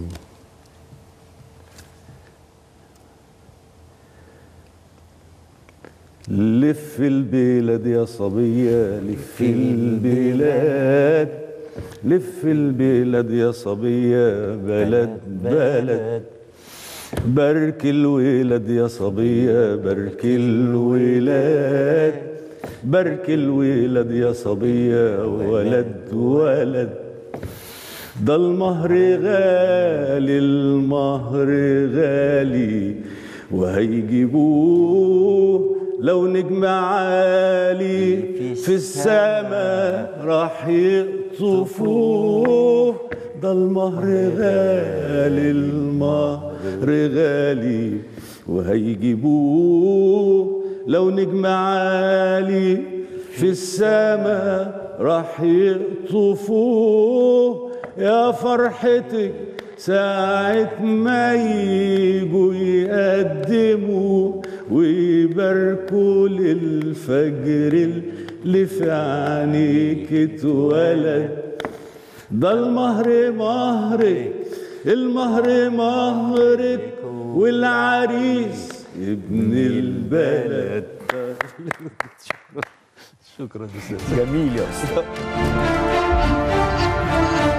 لف البلاد يا صبية لف البلاد لف البلاد يا صبية بلد بلد بارك الولاد يا صبية بارك الولاد بارك الولاد يا صبية ولد ولد ده المهر غالي المهر غالي وهيجيبوه لو نجم عالي في السماء راح يقطفوه ده المهر غالي المهر غالي وهيجيبوه لو نجم عالي في السماء راح يقطفوه يا فرحتك ساعة ما يجوا يقدموا ويباركوا للفجر اللي في عينيك اتولد ده المهر مهرك المهر مهرك والعريس ابن البلد شكرا شكرا جميل يا استاذ